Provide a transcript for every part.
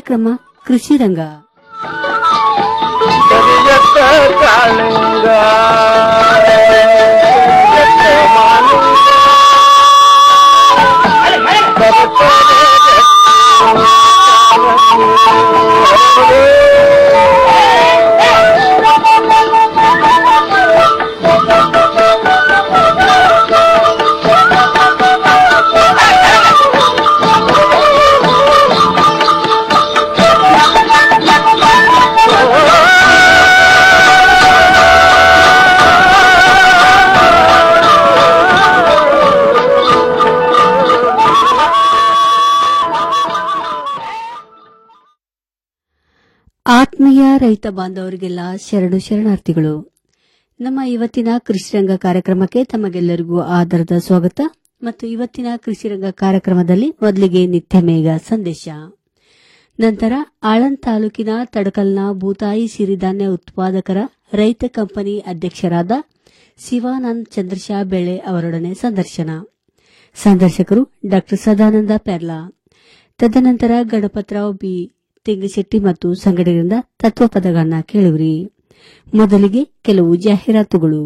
ಕಾರ್ಯಕ್ರಮ ಕೃಷಿ ರಂಗ ಕರಿಯತ್ತ ಕಾಳಿಂಗ ಕರಿಯತ್ತ ಮಾಲಿಂಗ. ಆತ್ಮೀಯ ರೈತ ಬಾಂಧವರಿಗೆಲ್ಲ ಶರಣು ಶರಣಾರ್ಥಿಗಳು ನಮ್ಮ ಇವತ್ತಿನ ಕೃಷಿರಂಗ ಕಾರ್ಯಕ್ರಮಕ್ಕೆ ತಮಗೆಲ್ಲರಿಗೂ ಆಧಾರದ ಸ್ವಾಗತ ಮತ್ತು ಇವತ್ತಿನ ಕೃಷಿರಂಗ ಕಾರ್ಯಕ್ರಮದಲ್ಲಿ ಮೊದಲಿಗೆ ನಿತ್ಯ ಮೇಘ ಸಂದೇಶ ನಂತರ ಆಳಂದ್ ತಾಲೂಕಿನ ತಡಕಲ್ನ ಭೂತಾಯಿ ಸಿರಿಧಾನ್ಯ ಉತ್ಪಾದಕರ ರೈತ ಕಂಪನಿ ಅಧ್ಯಕ್ಷರಾದ ಶಿವಾನಂದ್ ಚಂದ್ರಶಾ ಬೆಳೆ ಅವರೊಡನೆ ಸಂದರ್ಶನ ಸಂದರ್ಶಕರು ಡಾ ಸದಾನಂದ ಪೆರ್ಲಾ ತದನಂತರ ಗಣಪತರಾವ್ ಬಿ ತೆಂಗಶೆಟ್ಟಿ ಮತ್ತು ಸಂಗಡಿಗರಿಂದ ತತ್ವಪದಗಳನ್ನ ಕೇಳುವಿರಿ ಮೊದಲಿಗೆ ಕೆಲವು ಜಾಹೀರಾತುಗಳು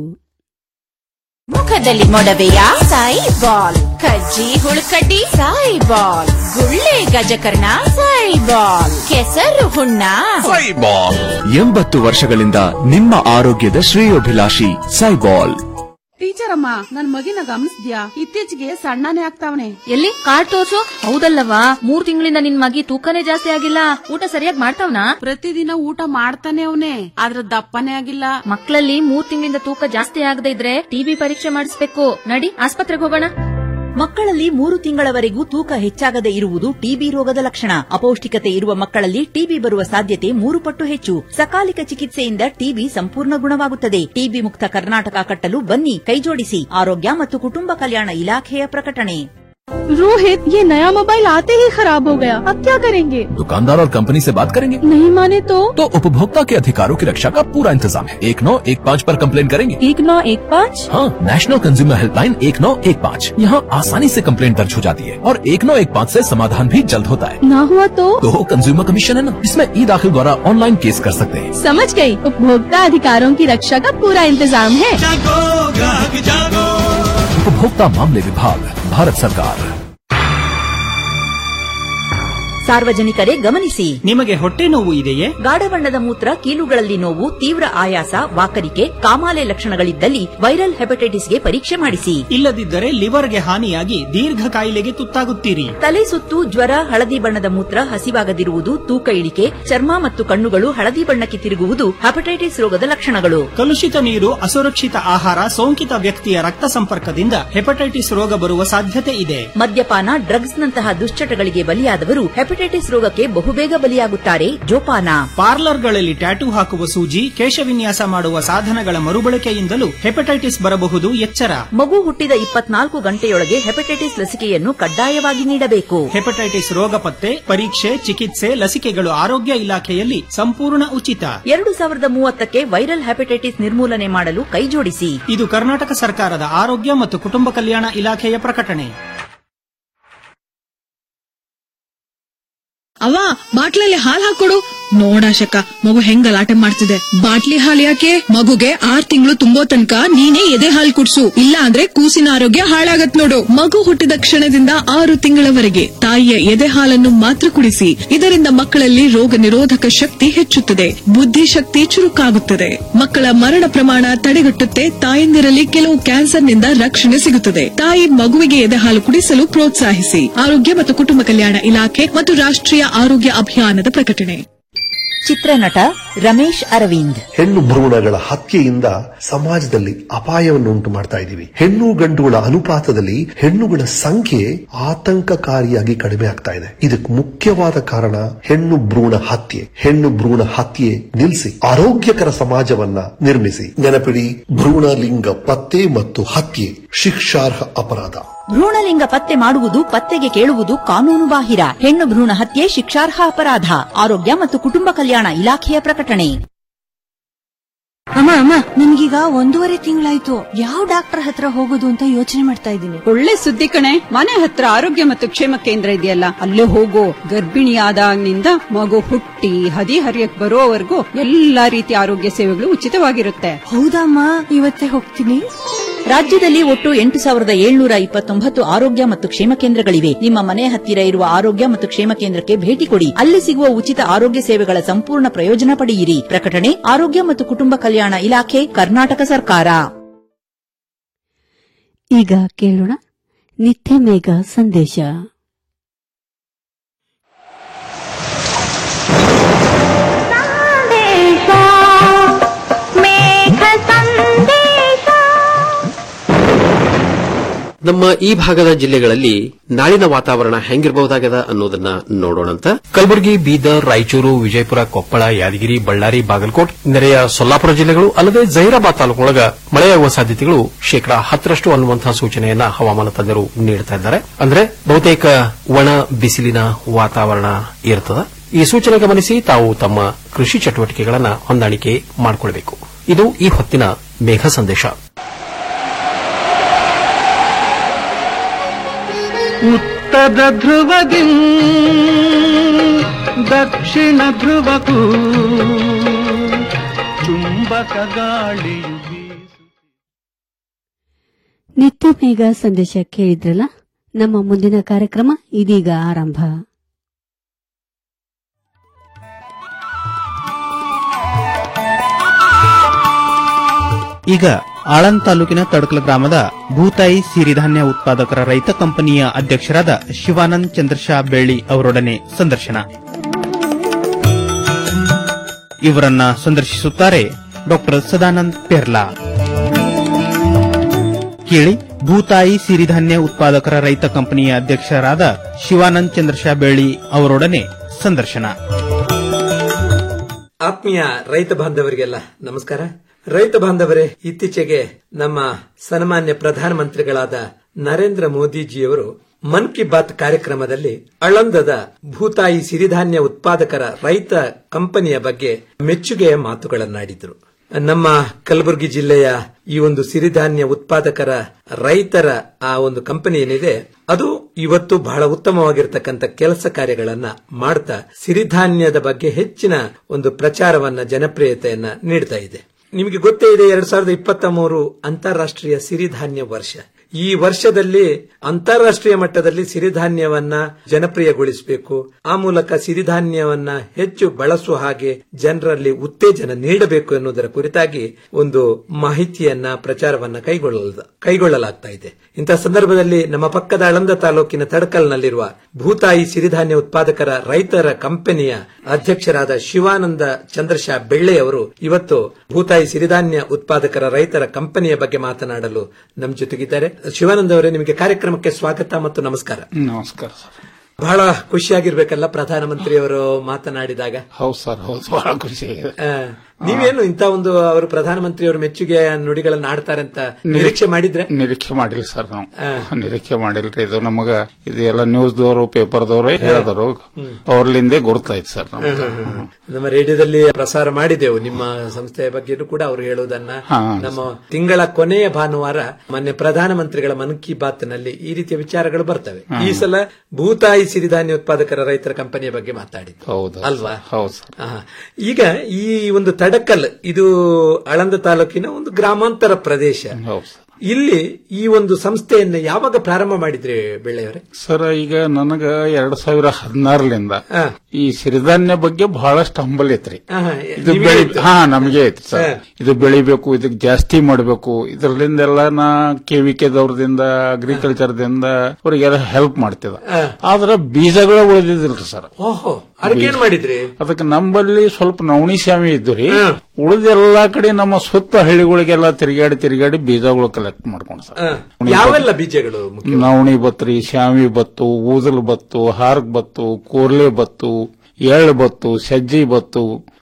ಮುಖದಲ್ಲಿ ಮೊಡವೆಯ ಸಾಯಿ ಬಾಲ್ ಕಜ್ಜಿ ಹುಳುಕಡ್ಡಿ ಸಾಯಿ ಬಾಲ್ ಗುಳ್ಳೆ ಗಜಕರ್ಣ ಸಾಯಿ ಬಾಲ್ ಕೆಸರು ಹುಣ್ಣ ಸೈಬಾಲ್ ಎಂಬತ್ತು ವರ್ಷಗಳಿಂದ ನಿಮ್ಮ ಆರೋಗ್ಯದ ಶ್ರೇಯೋಭಿಲಾಷಿ ಸೈಬಾಲ್ ಟೀಚರ್ ಅಮ್ಮ ನನ್ ಮಗಿನ ಗಮನಿಸ್ದ್ಯಾ ಇತ್ತೀಚೆಗೆ ಸಣ್ಣನೇ ಆಗ್ತಾವನೆ ಎಲ್ಲಿ ಕಾರ್ಡ್ ತೋರ್ಸು ಹೌದಲ್ಲವಾ ಮೂರ್ ತಿಂಗಳಿಂದ ನಿನ್ ಮಗಿ ತೂಕನೇ ಜಾಸ್ತಿ ಆಗಿಲ್ಲ ಊಟ ಸರಿಯಾಗಿ ಮಾಡ್ತಾವ್ನಾ ಪ್ರತಿದಿನ ಊಟ ಮಾಡ್ತಾನೆ ಅವನೇ ಆದ್ರ ದಪ್ಪನೇ ಆಗಿಲ್ಲ ಮಕ್ಕಳಲ್ಲಿ ಮೂರ್ ತಿಂಗಳಿಂದ ತೂಕ ಜಾಸ್ತಿ ಆಗದೆ ಇದ್ರೆ ಟಿಬಿ ಪರೀಕ್ಷೆ ಮಾಡಿಸ್ಬೇಕು ನಡಿ ಆಸ್ಪತ್ರೆಗೆ ಹೋಗೋಣ ಮಕ್ಕಳಲ್ಲಿ ಮೂರು ತಿಂಗಳವರೆಗೂ ತೂಕ ಹೆಚ್ಚಾಗದೆ ಇರುವುದು ಟಿಬಿ ರೋಗದ ಲಕ್ಷಣ ಅಪೌಷ್ಟಿಕತೆ ಇರುವ ಮಕ್ಕಳಲ್ಲಿ ಟಿಬಿ ಬರುವ ಸಾಧ್ಯತೆ ಮೂರು ಪಟ್ಟು ಹೆಚ್ಚು ಸಕಾಲಿಕ ಚಿಕಿತ್ಸೆಯಿಂದ ಟಿಬಿ ಸಂಪೂರ್ಣ ಗುಣವಾಗುತ್ತದೆ ಟಿಬಿ ಮುಕ್ತ ಕರ್ನಾಟಕ ಕಟ್ಟಲು ಬನ್ನಿ ಕೈಜೋಡಿಸಿ ಆರೋಗ್ಯ ಮತ್ತು ಕುಟುಂಬ ಕಲ್ಯಾಣ ಇಲಾಖೆಯ ಪ್ರಕಟಣೆ रोहित ये नया मोबाइल आते ही खराब हो गया अब क्या करेंगे दुकानदार और कंपनी से बात करेंगे नहीं माने तो तो उपभोक्ता के अधिकारों की रक्षा का पूरा इंतजाम है एक नौ एक पाँच पर कंप्लेन करेंगे एक नौ एक पाँच हाँ नेशनल कंज्यूमर हेल्पलाइन एक नौ एक पाँच यहाँ आसानी से कंप्लेन दर्ज हो जाती है और एक नौ एक पाँच ऐसी समाधान भी जल्द होता है ना हुआ तो तो कंज्यूमर कमीशन है ना इसमें ई दाखिल द्वारा ऑनलाइन केस कर सकते हैं समझ गई उपभोक्ता अधिकारों की रक्षा का पूरा इंतजाम है उपभोक्ता मामले विभाग भारत सरकार ಸಾರ್ವಜನಿಕರೇ ಗಮನಿಸಿ ನಿಮಗೆ ಹೊಟ್ಟೆ ನೋವು ಇದೆಯೇ ಗಾಢ ಬಣ್ಣದ ಮೂತ್ರ ಕೀಲುಗಳಲ್ಲಿ ನೋವು ತೀವ್ರ ಆಯಾಸ ವಾಕರಿಕೆ ಕಾಮಾಲೆ ಲಕ್ಷಣಗಳಿದ್ದಲ್ಲಿ ವೈರಲ್ ಹೆಪಟೈಟಿಸ್ಗೆ ಪರೀಕ್ಷೆ ಮಾಡಿಸಿ ಇಲ್ಲದಿದ್ದರೆ ಲಿವರ್ಗೆ ಹಾನಿಯಾಗಿ ದೀರ್ಘ ಕಾಯಿಲೆಗೆ ತುತ್ತಾಗುತ್ತೀರಿ ತಲೆ ಸುತ್ತು ಜ್ವರ ಹಳದಿ ಬಣ್ಣದ ಮೂತ್ರ ಹಸಿವಾಗದಿರುವುದು ತೂಕ ಇಳಿಕೆ ಚರ್ಮ ಮತ್ತು ಕಣ್ಣುಗಳು ಹಳದಿ ಬಣ್ಣಕ್ಕೆ ತಿರುಗುವುದು ಹೆಪಟೈಟಿಸ್ ರೋಗದ ಲಕ್ಷಣಗಳು ಕಲುಷಿತ ನೀರು ಅಸುರಕ್ಷಿತ ಆಹಾರ ಸೋಂಕಿತ ವ್ಯಕ್ತಿಯ ರಕ್ತ ಸಂಪರ್ಕದಿಂದ ಹೆಪಟೈಟಿಸ್ ರೋಗ ಬರುವ ಸಾಧ್ಯತೆ ಇದೆ ಮದ್ಯಪಾನ ಡ್ರಗ್ಸ್ ನಂತಹ ದುಶ್ಚಟಗಳಿಗೆ ಬಲಿಯಾದವರು ಹೆಪಟೈಟಿಸ್ ರೋಗಕ್ಕೆ ಬಹುಬೇಗ ಬಲಿಯಾಗುತ್ತಾರೆ ಜೋಪಾನ ಪಾರ್ಲರ್ಗಳಲ್ಲಿ ಟ್ಯಾಟೂ ಹಾಕುವ ಸೂಜಿ ಕೇಶವಿನ್ಯಾಸ ಮಾಡುವ ಸಾಧನಗಳ ಮರುಬಳಕೆಯಿಂದಲೂ ಹೆಪಟೈಟಿಸ್ ಬರಬಹುದು ಎಚ್ಚರ ಮಗು ಹುಟ್ಟಿದ ಇಪ್ಪತ್ನಾಲ್ಕು ಗಂಟೆಯೊಳಗೆ ಹೆಪಟೈಟಿಸ್ ಲಸಿಕೆಯನ್ನು ಕಡ್ಡಾಯವಾಗಿ ನೀಡಬೇಕು ಹೆಪಟೈಟಿಸ್ ರೋಗ ಪತ್ತೆ ಪರೀಕ್ಷೆ ಚಿಕಿತ್ಸೆ ಲಸಿಕೆಗಳು ಆರೋಗ್ಯ ಇಲಾಖೆಯಲ್ಲಿ ಸಂಪೂರ್ಣ ಉಚಿತ ಎರಡು ಸಾವಿರದ ಮೂವತ್ತಕ್ಕೆ ವೈರಲ್ ಹೆಪಟೈಟಿಸ್ ನಿರ್ಮೂಲನೆ ಮಾಡಲು ಕೈಜೋಡಿಸಿ ಇದು ಕರ್ನಾಟಕ ಸರ್ಕಾರದ ಆರೋಗ್ಯ ಮತ್ತು ಕುಟುಂಬ ಕಲ್ಯಾಣ ಇಲಾಖೆಯ ಪ್ರಕಟಣೆ ಅವ ಬಾಟ್ಲಲ್ಲಿ ಹಾಲ್ ಹಾಕೊಡು ನೋಡಾಶಕ ಮಗು ಹೆಂಗ್ ಗಲಾಟೆ ಮಾಡ್ತಿದೆ ಬಾಟ್ಲಿ ಹಾಲ್ ಯಾಕೆ ಮಗುಗೆ ಆರ್ ತಿಂಗಳು ತುಂಬೋ ತನಕ ನೀನೇ ಎದೆ ಹಾಲ್ ಕುಡ್ಸು ಇಲ್ಲ ಅಂದ್ರೆ ಕೂಸಿನ ಆರೋಗ್ಯ ಹಾಳಾಗತ್ ನೋಡು ಮಗು ಹುಟ್ಟಿದ ಕ್ಷಣದಿಂದ ಆರು ತಿಂಗಳವರೆಗೆ ತಾಯಿಯ ಎದೆ ಹಾಲನ್ನು ಮಾತ್ರ ಕುಡಿಸಿ ಇದರಿಂದ ಮಕ್ಕಳಲ್ಲಿ ರೋಗ ನಿರೋಧಕ ಶಕ್ತಿ ಹೆಚ್ಚುತ್ತದೆ ಬುದ್ಧಿಶಕ್ತಿ ಚುರುಕಾಗುತ್ತದೆ ಮಕ್ಕಳ ಮರಣ ಪ್ರಮಾಣ ತಡೆಗಟ್ಟುತ್ತೆ ತಾಯಂದಿರಲ್ಲಿ ಕೆಲವು ಕ್ಯಾನ್ಸರ್ನಿಂದ ರಕ್ಷಣೆ ಸಿಗುತ್ತದೆ ತಾಯಿ ಮಗುವಿಗೆ ಎದೆ ಹಾಲು ಕುಡಿಸಲು ಪ್ರೋತ್ಸಾಹಿಸಿ ಆರೋಗ್ಯ ಮತ್ತು ಕುಟುಂಬ ಕಲ್ಯಾಣ ಇಲಾಖೆ ಮತ್ತು ರಾಷ್ಟ್ರೀಯ ಆರೋಗ್ಯ ಅಭಿಯಾನದ ಪ್ರಕಟಣೆ ಚಿತ್ರನಟ ರಮೇಶ್ ಅರವಿಂದ್ ಹೆಣ್ಣು ಭ್ರೂಣಗಳ ಹತ್ಯೆಯಿಂದ ಸಮಾಜದಲ್ಲಿ ಅಪಾಯವನ್ನು ಉಂಟು ಮಾಡ್ತಾ ಇದ್ದೀವಿ ಹೆಣ್ಣು ಗಂಡುಗಳ ಅನುಪಾತದಲ್ಲಿ ಹೆಣ್ಣುಗಳ ಸಂಖ್ಯೆ ಆತಂಕಕಾರಿಯಾಗಿ ಕಡಿಮೆ ಆಗ್ತಾ ಇದೆ ಇದಕ್ಕೆ ಮುಖ್ಯವಾದ ಕಾರಣ ಹೆಣ್ಣು ಭ್ರೂಣ ಹತ್ಯೆ ಹೆಣ್ಣು ಭ್ರೂಣ ಹತ್ಯೆ ನಿಲ್ಲಿಸಿ ಆರೋಗ್ಯಕರ ಸಮಾಜವನ್ನ ನಿರ್ಮಿಸಿ ನೆನಪಿಡಿ ಭ್ರೂಣ ಲಿಂಗ ಪತ್ತೆ ಮತ್ತು ಹತ್ಯೆ ಶಿಕ್ಷಾರ್ಹ ಅಪರಾಧ ಭ್ರೂಣಲಿಂಗ ಪತ್ತೆ ಮಾಡುವುದು ಪತ್ತೆಗೆ ಕೇಳುವುದು ಕಾನೂನು ಬಾಹಿರ ಹೆಣ್ಣು ಭ್ರೂಣ ಹತ್ಯೆ ಶಿಕ್ಷಾರ್ಹ ಅಪರಾಧ ಆರೋಗ್ಯ ಮತ್ತು ಕುಟುಂಬ ಕಲ್ಯಾಣ ಇಲಾಖೆಯ ಪ್ರಕಟಣೆ ಅಮ್ಮ ಅಮ್ಮ ನನ್ಗೀಗ ಒಂದೂವರೆ ತಿಂಗಳಾಯ್ತು ಯಾವ ಡಾಕ್ಟರ್ ಹತ್ರ ಹೋಗೋದು ಅಂತ ಯೋಚನೆ ಮಾಡ್ತಾ ಇದ್ದೀನಿ ಒಳ್ಳೆ ಸುದ್ದಿ ಕಣೆ ಮನೆ ಹತ್ರ ಆರೋಗ್ಯ ಮತ್ತು ಕ್ಷೇಮ ಕೇಂದ್ರ ಇದೆಯಲ್ಲ ಅಲ್ಲೇ ಹೋಗೋ ಗರ್ಭಿಣಿಯಾದಾಗಿನಿಂದ ಮಗು ಹುಟ್ಟಿ ಹದಿ ಹರಿಯಕ್ ಬರೋವರೆಗೂ ಎಲ್ಲಾ ರೀತಿಯ ಆರೋಗ್ಯ ಸೇವೆಗಳು ಉಚಿತವಾಗಿರುತ್ತೆ ಹೌದಮ್ಮ ಇವತ್ತೇ ಹೋಗ್ತೀನಿ ರಾಜ್ಯದಲ್ಲಿ ಒಟ್ಟು ಎಂಟು ಸಾವಿರದ ಏಳ್ನೂರ ಇಪ್ಪತ್ತೊಂಬತ್ತು ಆರೋಗ್ಯ ಮತ್ತು ಕ್ಷೇಮ ಕೇಂದ್ರಗಳಿವೆ ನಿಮ್ಮ ಮನೆ ಹತ್ತಿರ ಇರುವ ಆರೋಗ್ಯ ಮತ್ತು ಕ್ಷೇಮ ಕೇಂದ್ರಕ್ಕೆ ಭೇಟಿ ಕೊಡಿ ಅಲ್ಲಿ ಸಿಗುವ ಉಚಿತ ಆರೋಗ್ಯ ಸೇವೆಗಳ ಸಂಪೂರ್ಣ ಪ್ರಯೋಜನ ಪಡೆಯಿರಿ ಪ್ರಕಟಣೆ ಆರೋಗ್ಯ ಮತ್ತು ಕುಟುಂಬ ಕಲ್ಯಾಣ ಇಲಾಖೆ ಕರ್ನಾಟಕ ಸರ್ಕಾರ ಈಗ ಕೇಳೋಣ ನಿತ್ಯ ಮೇಘ ಸಂದೇಶ ನಮ್ಮ ಈ ಭಾಗದ ಜಿಲ್ಲೆಗಳಲ್ಲಿ ನಾಳಿನ ವಾತಾವರಣ ಹೆಂಗಿರಬಹುದಾಗದ ಅನ್ನೋದನ್ನ ನೋಡೋಣಂತ ಕಲಬುರಗಿ ಬೀದರ್ ರಾಯಚೂರು ವಿಜಯಪುರ ಕೊಪ್ಪಳ ಯಾದಗಿರಿ ಬಳ್ಳಾರಿ ಬಾಗಲಕೋಟ್ ನೆರೆಯ ಸೊಲ್ಲಾಪುರ ಜಿಲ್ಲೆಗಳು ಅಲ್ಲದೆ ಜಹೀರಾಬಾದ್ ತಾಲೂಕೊಳಗ ಮಳೆಯಾಗುವ ಸಾಧ್ಯತೆಗಳು ಶೇಕಡಾ ಹತ್ತರಷ್ಟು ಅನ್ನುವಂತಹ ಸೂಚನೆಯನ್ನ ಹವಾಮಾನ ತಜ್ಞರು ನೀಡುತ್ತಾ ಇದ್ದಾರೆ ಅಂದ್ರೆ ಬಹುತೇಕ ಒಣ ಬಿಸಿಲಿನ ವಾತಾವರಣ ಇರುತ್ತದೆ ಈ ಸೂಚನೆ ಗಮನಿಸಿ ತಾವು ತಮ್ಮ ಕೃಷಿ ಚಟುವಟಿಕೆಗಳನ್ನು ಹೊಂದಾಣಿಕೆ ಮಾಡಿಕೊಳ್ಳಬೇಕು ಇದು ಈ ಹೊತ್ತಿನ ಮೇಘ ಸಂದೇಶ ಉತ್ತರ ಧ್ರುವದಿ ದಕ್ಷಿಣ ಧ್ರುವಕ್ಕೂ ಚುಂಬಕ ಗಾಳಿಯು ನಿತ್ಯ ಮೇಘ ಸಂದೇಶ ಕೇಳಿದ್ರಲ್ಲ ನಮ್ಮ ಮುಂದಿನ ಕಾರ್ಯಕ್ರಮ ಇದೀಗ ಆರಂಭ ಈಗ ಆಳಂದ್ ತಾಲೂಕಿನ ತಡಕಲ ಗ್ರಾಮದ ಭೂತಾಯಿ ಸಿರಿಧಾನ್ಯ ಉತ್ಪಾದಕರ ರೈತ ಕಂಪನಿಯ ಅಧ್ಯಕ್ಷರಾದ ಶಿವಾನಂದ್ ಚಂದ್ರಶಾ ಬೆಳ್ಳಿ ಅವರೊಡನೆ ಸಂದರ್ಶನ ಇವರನ್ನ ಸಂದರ್ಶಿಸುತ್ತಾರೆ ಡಾಕ್ಟರ್ ಸದಾನಂದ್ ಪೆರ್ಲಾ ಕೇಳಿ ಭೂತಾಯಿ ಸಿರಿಧಾನ್ಯ ಉತ್ಪಾದಕರ ರೈತ ಕಂಪನಿಯ ಅಧ್ಯಕ್ಷರಾದ ಶಿವಾನಂದ್ ಚಂದ್ರಶಾ ಬೆಳ್ಳಿ ಅವರೊಡನೆ ಸಂದರ್ಶನ ಆತ್ಮೀಯ ರೈತ ಬಾಂಧವರಿಗೆಲ್ಲ ನಮಸ್ಕಾರ ರೈತ ಬಾಂಧವರೇ ಇತ್ತೀಚೆಗೆ ನಮ್ಮ ಸನ್ಮಾನ್ಯ ಪ್ರಧಾನಮಂತ್ರಿಗಳಾದ ನರೇಂದ್ರ ಮೋದಿಜಿಯವರು ಮನ್ ಕಿ ಬಾತ್ ಕಾರ್ಯಕ್ರಮದಲ್ಲಿ ಅಳಂದದ ಭೂತಾಯಿ ಸಿರಿಧಾನ್ಯ ಉತ್ಪಾದಕರ ರೈತ ಕಂಪನಿಯ ಬಗ್ಗೆ ಮೆಚ್ಚುಗೆಯ ಮಾತುಗಳನ್ನಾಡಿದ್ರು ನಮ್ಮ ಕಲಬುರಗಿ ಜಿಲ್ಲೆಯ ಈ ಒಂದು ಸಿರಿಧಾನ್ಯ ಉತ್ಪಾದಕರ ರೈತರ ಆ ಒಂದು ಕಂಪನಿ ಏನಿದೆ ಅದು ಇವತ್ತು ಬಹಳ ಉತ್ತಮವಾಗಿರ್ತಕ್ಕಂಥ ಕೆಲಸ ಕಾರ್ಯಗಳನ್ನ ಮಾಡ್ತಾ ಸಿರಿಧಾನ್ಯದ ಬಗ್ಗೆ ಹೆಚ್ಚಿನ ಒಂದು ಪ್ರಚಾರವನ್ನ ಜನಪ್ರಿಯತೆಯನ್ನ ನೀಡ್ತಾ ಇದೆ ನಿಮಗೆ ಗೊತ್ತೇ ಇದೆ ಎರಡ್ ಸಾವಿರದ ಇಪ್ಪತ್ತ ಮೂರು ಅಂತಾರಾಷ್ಟ್ರೀಯ ಸಿರಿಧಾನ್ಯ ವರ್ಷ ಈ ವರ್ಷದಲ್ಲಿ ಅಂತಾರಾಷ್ಟ್ರೀಯ ಮಟ್ಟದಲ್ಲಿ ಸಿರಿಧಾನ್ಯವನ್ನ ಜನಪ್ರಿಯಗೊಳಿಸಬೇಕು ಆ ಮೂಲಕ ಸಿರಿಧಾನ್ಯವನ್ನ ಹೆಚ್ಚು ಬಳಸುವ ಹಾಗೆ ಜನರಲ್ಲಿ ಉತ್ತೇಜನ ನೀಡಬೇಕು ಎನ್ನುವುದರ ಕುರಿತಾಗಿ ಒಂದು ಮಾಹಿತಿಯನ್ನ ಪ್ರಚಾರವನ್ನ ಕೈಗೊಳ್ಳ ಕೈಗೊಳ್ಳಲಾಗ್ತಾ ಇದೆ ಇಂತಹ ಸಂದರ್ಭದಲ್ಲಿ ನಮ್ಮ ಪಕ್ಕದ ಆಳಂದ ತಾಲೂಕಿನ ತಡಕಲ್ನಲ್ಲಿರುವ ಭೂತಾಯಿ ಸಿರಿಧಾನ್ಯ ಉತ್ಪಾದಕರ ರೈತರ ಕಂಪನಿಯ ಅಧ್ಯಕ್ಷರಾದ ಶಿವಾನಂದ ಚಂದ್ರಶಾ ಬೆಳ್ಳೆ ಅವರು ಇವತ್ತು ಭೂತಾಯಿ ಸಿರಿಧಾನ್ಯ ಉತ್ಪಾದಕರ ರೈತರ ಕಂಪನಿಯ ಬಗ್ಗೆ ಮಾತನಾಡಲು ನಮ್ಮ ಜೊತೆಗಿದ್ದಾರೆ ಶಿವಾನಂದ ಅವರೇ ನಿಮಗೆ ಕಾರ್ಯಕ್ರಮಕ್ಕೆ ಸ್ವಾಗತ ಮತ್ತು ನಮಸ್ಕಾರ ನಮಸ್ಕಾರ ಸರ್ ಬಹಳ ಖುಷಿಯಾಗಿರ್ಬೇಕಲ್ಲ ಪ್ರಧಾನಮಂತ್ರಿಯವರು ಮಾತನಾಡಿದಾಗ ಹೌದು ಸರ್ ಹೌದು ಬಹಳ ಖುಷಿ ಆಗಿದೆ ಆ, ನೀವೇನು ಇಂತ ಒಂದು ಅವರು ಪ್ರಧಾನಮಂತ್ರಿಯವರು ಮೆಚ್ಚುಗೆ ನುಡಿಗಳನ್ನ ಆಡ್ತಾರೆ ಅಂತ ನಿರೀಕ್ಷೆ ಮಾಡಿದ್ರೆ ನಿರೀಕ್ಷೆ ಮಾಡಿಲ್ಲ ಸರ್ ನಾವು ನಿರೀಕ್ಷೆ ಮಾಡಿಲ್ರಿ ಇದು ನಮಗ ಇದು ಎಲ್ಲ ನ್ಯೂಸ್ ದವರು ಪೇಪರ್ ದವರು ಹೇಳಿದರು ಅವ್ರಲಿಂದೇ ಗುರುತಾಯ್ತು ಸರ್ ನಮ್ಗೆ. ನಮ್ಮ ರೇಡಿಯೋದಲ್ಲಿ ಪ್ರಸಾರ ಮಾಡಿದೆವು ನಿಮ್ಮ ಸಂಸ್ಥೆಯ ಬಗ್ಗೆನೂ ಕೂಡ ಅವರು ಹೇಳುವುದನ್ನ ಹಾ. ನಮ್ಮ ತಿಂಗಳ ಕೊನೆಯ ಭಾನುವಾರ ಮೊನ್ನೆ ಪ್ರಧಾನಮಂತ್ರಿಗಳ ಮನ್ ಕಿ ಬಾತ್ ನಲ್ಲಿ ಈ ರೀತಿಯ ವಿಚಾರಗಳು ಬರ್ತವೆ ಹಾ. ಈ ಸಲ ಭೂತಾಯಿ ಸಿರಿಧಾನ್ಯ ಉತ್ಪಾದಕರ ರೈತರ ಕಂಪನಿಯ ಬಗ್ಗೆ ಮಾತಾಡಿದ್ದು ಹೌದು ಅಲ್ವಾ ಹೌದು ಸರ್ ಆಹಾ. ಈಗ ಈ ಒಂದು ತಡಕಲ್ ಇದು ಆಳಂದ ತಾಲೂಕಿನ ಒಂದು ಗ್ರಾಮಾಂತರ ಪ್ರದೇಶ ಹೌದು ಸರ್ ಇಲ್ಲಿ ಈ ಒಂದು ಸಂಸ್ಥೆಯನ್ನ ಯಾವಾಗ ಪ್ರಾರಂಭ ಮಾಡಿದ್ರಿ ಬೆಳ್ಳೆಯವರೇ ಸರ್ ಈಗ ನನಗ ಎರಡ್ ಸಾವಿರ ಹದಿನಾರರಿಂದ ಈ ಸಿರಿಧಾನ್ಯ ಬಗ್ಗೆ ಬಹಳಷ್ಟು ಹಂಬಲ್ ಐತ್ರಿ ಆಹಾ, ಇದು ನಿಮಗೆ ಬೆಳಿ ಇತ್ತು? ಹಾ ನಮಗೆ ಐತಿ ಸರ್ ಹಾ. ಇದು ಬೆಳಿಬೇಕು ಇದಕ್ಕೆ ಜಾಸ್ತಿ ಮಾಡಬೇಕು ಇದರಲ್ಲಿಂದೆಲ್ಲ ನಾ ಕೆವಿಕೆ ದವ್ರದಿಂದ ಅಗ್ರಿಕಲ್ಚರ್ ದಿಂದ ಅವರಿಗೆಲ್ಲ ಹೆಲ್ಪ್ ಮಾಡ್ತಿದ್ದ ಹಾ. ಆದ್ರ ಬೀಜಗಳು ಉಳಿದಿದ್ರಿ ಸರ್ ಓಹೋ ಅದಕ್ಕೇನ್ ಮಾಡಿದ್ರಿ ಅದಕ್ಕೆ ನಂಬಲ್ಲಿ ಸ್ವಲ್ಪ ನವಣಿ ಶಾಮಿ ಇದ್ದು ರೀ ಉಳಿದೆಲ್ಲಾ ಕಡೆ ನಮ್ಮ ಸುತ್ತ ಹಳ್ಳಿಗಳಿಗೆಲ್ಲ ತಿರುಗಾಡಿ ತಿರುಗಾಡಿ ಬೀಜಗಳು ಕಲೆಕ್ಟ್ ಮಾಡ್ಕೊಂಡು ಸರ್ ಆ, ಯಾವೆಲ್ಲ ಬೀಜಗಳು ಮುಖ್ಯ? ನವಣಿ ಬತ್ರಿ ಶಾಮಿ ಬತ್ತು ಊದಲ್ ಬತ್ತು ಹಾರ್ಕ್ ಬತ್ತು ಕೋರ್ಲೆ ಬತ್ತು ಎಳ್ಳು ಬತ್ತು ಸಜ್ಜಿ ಬತ್ತು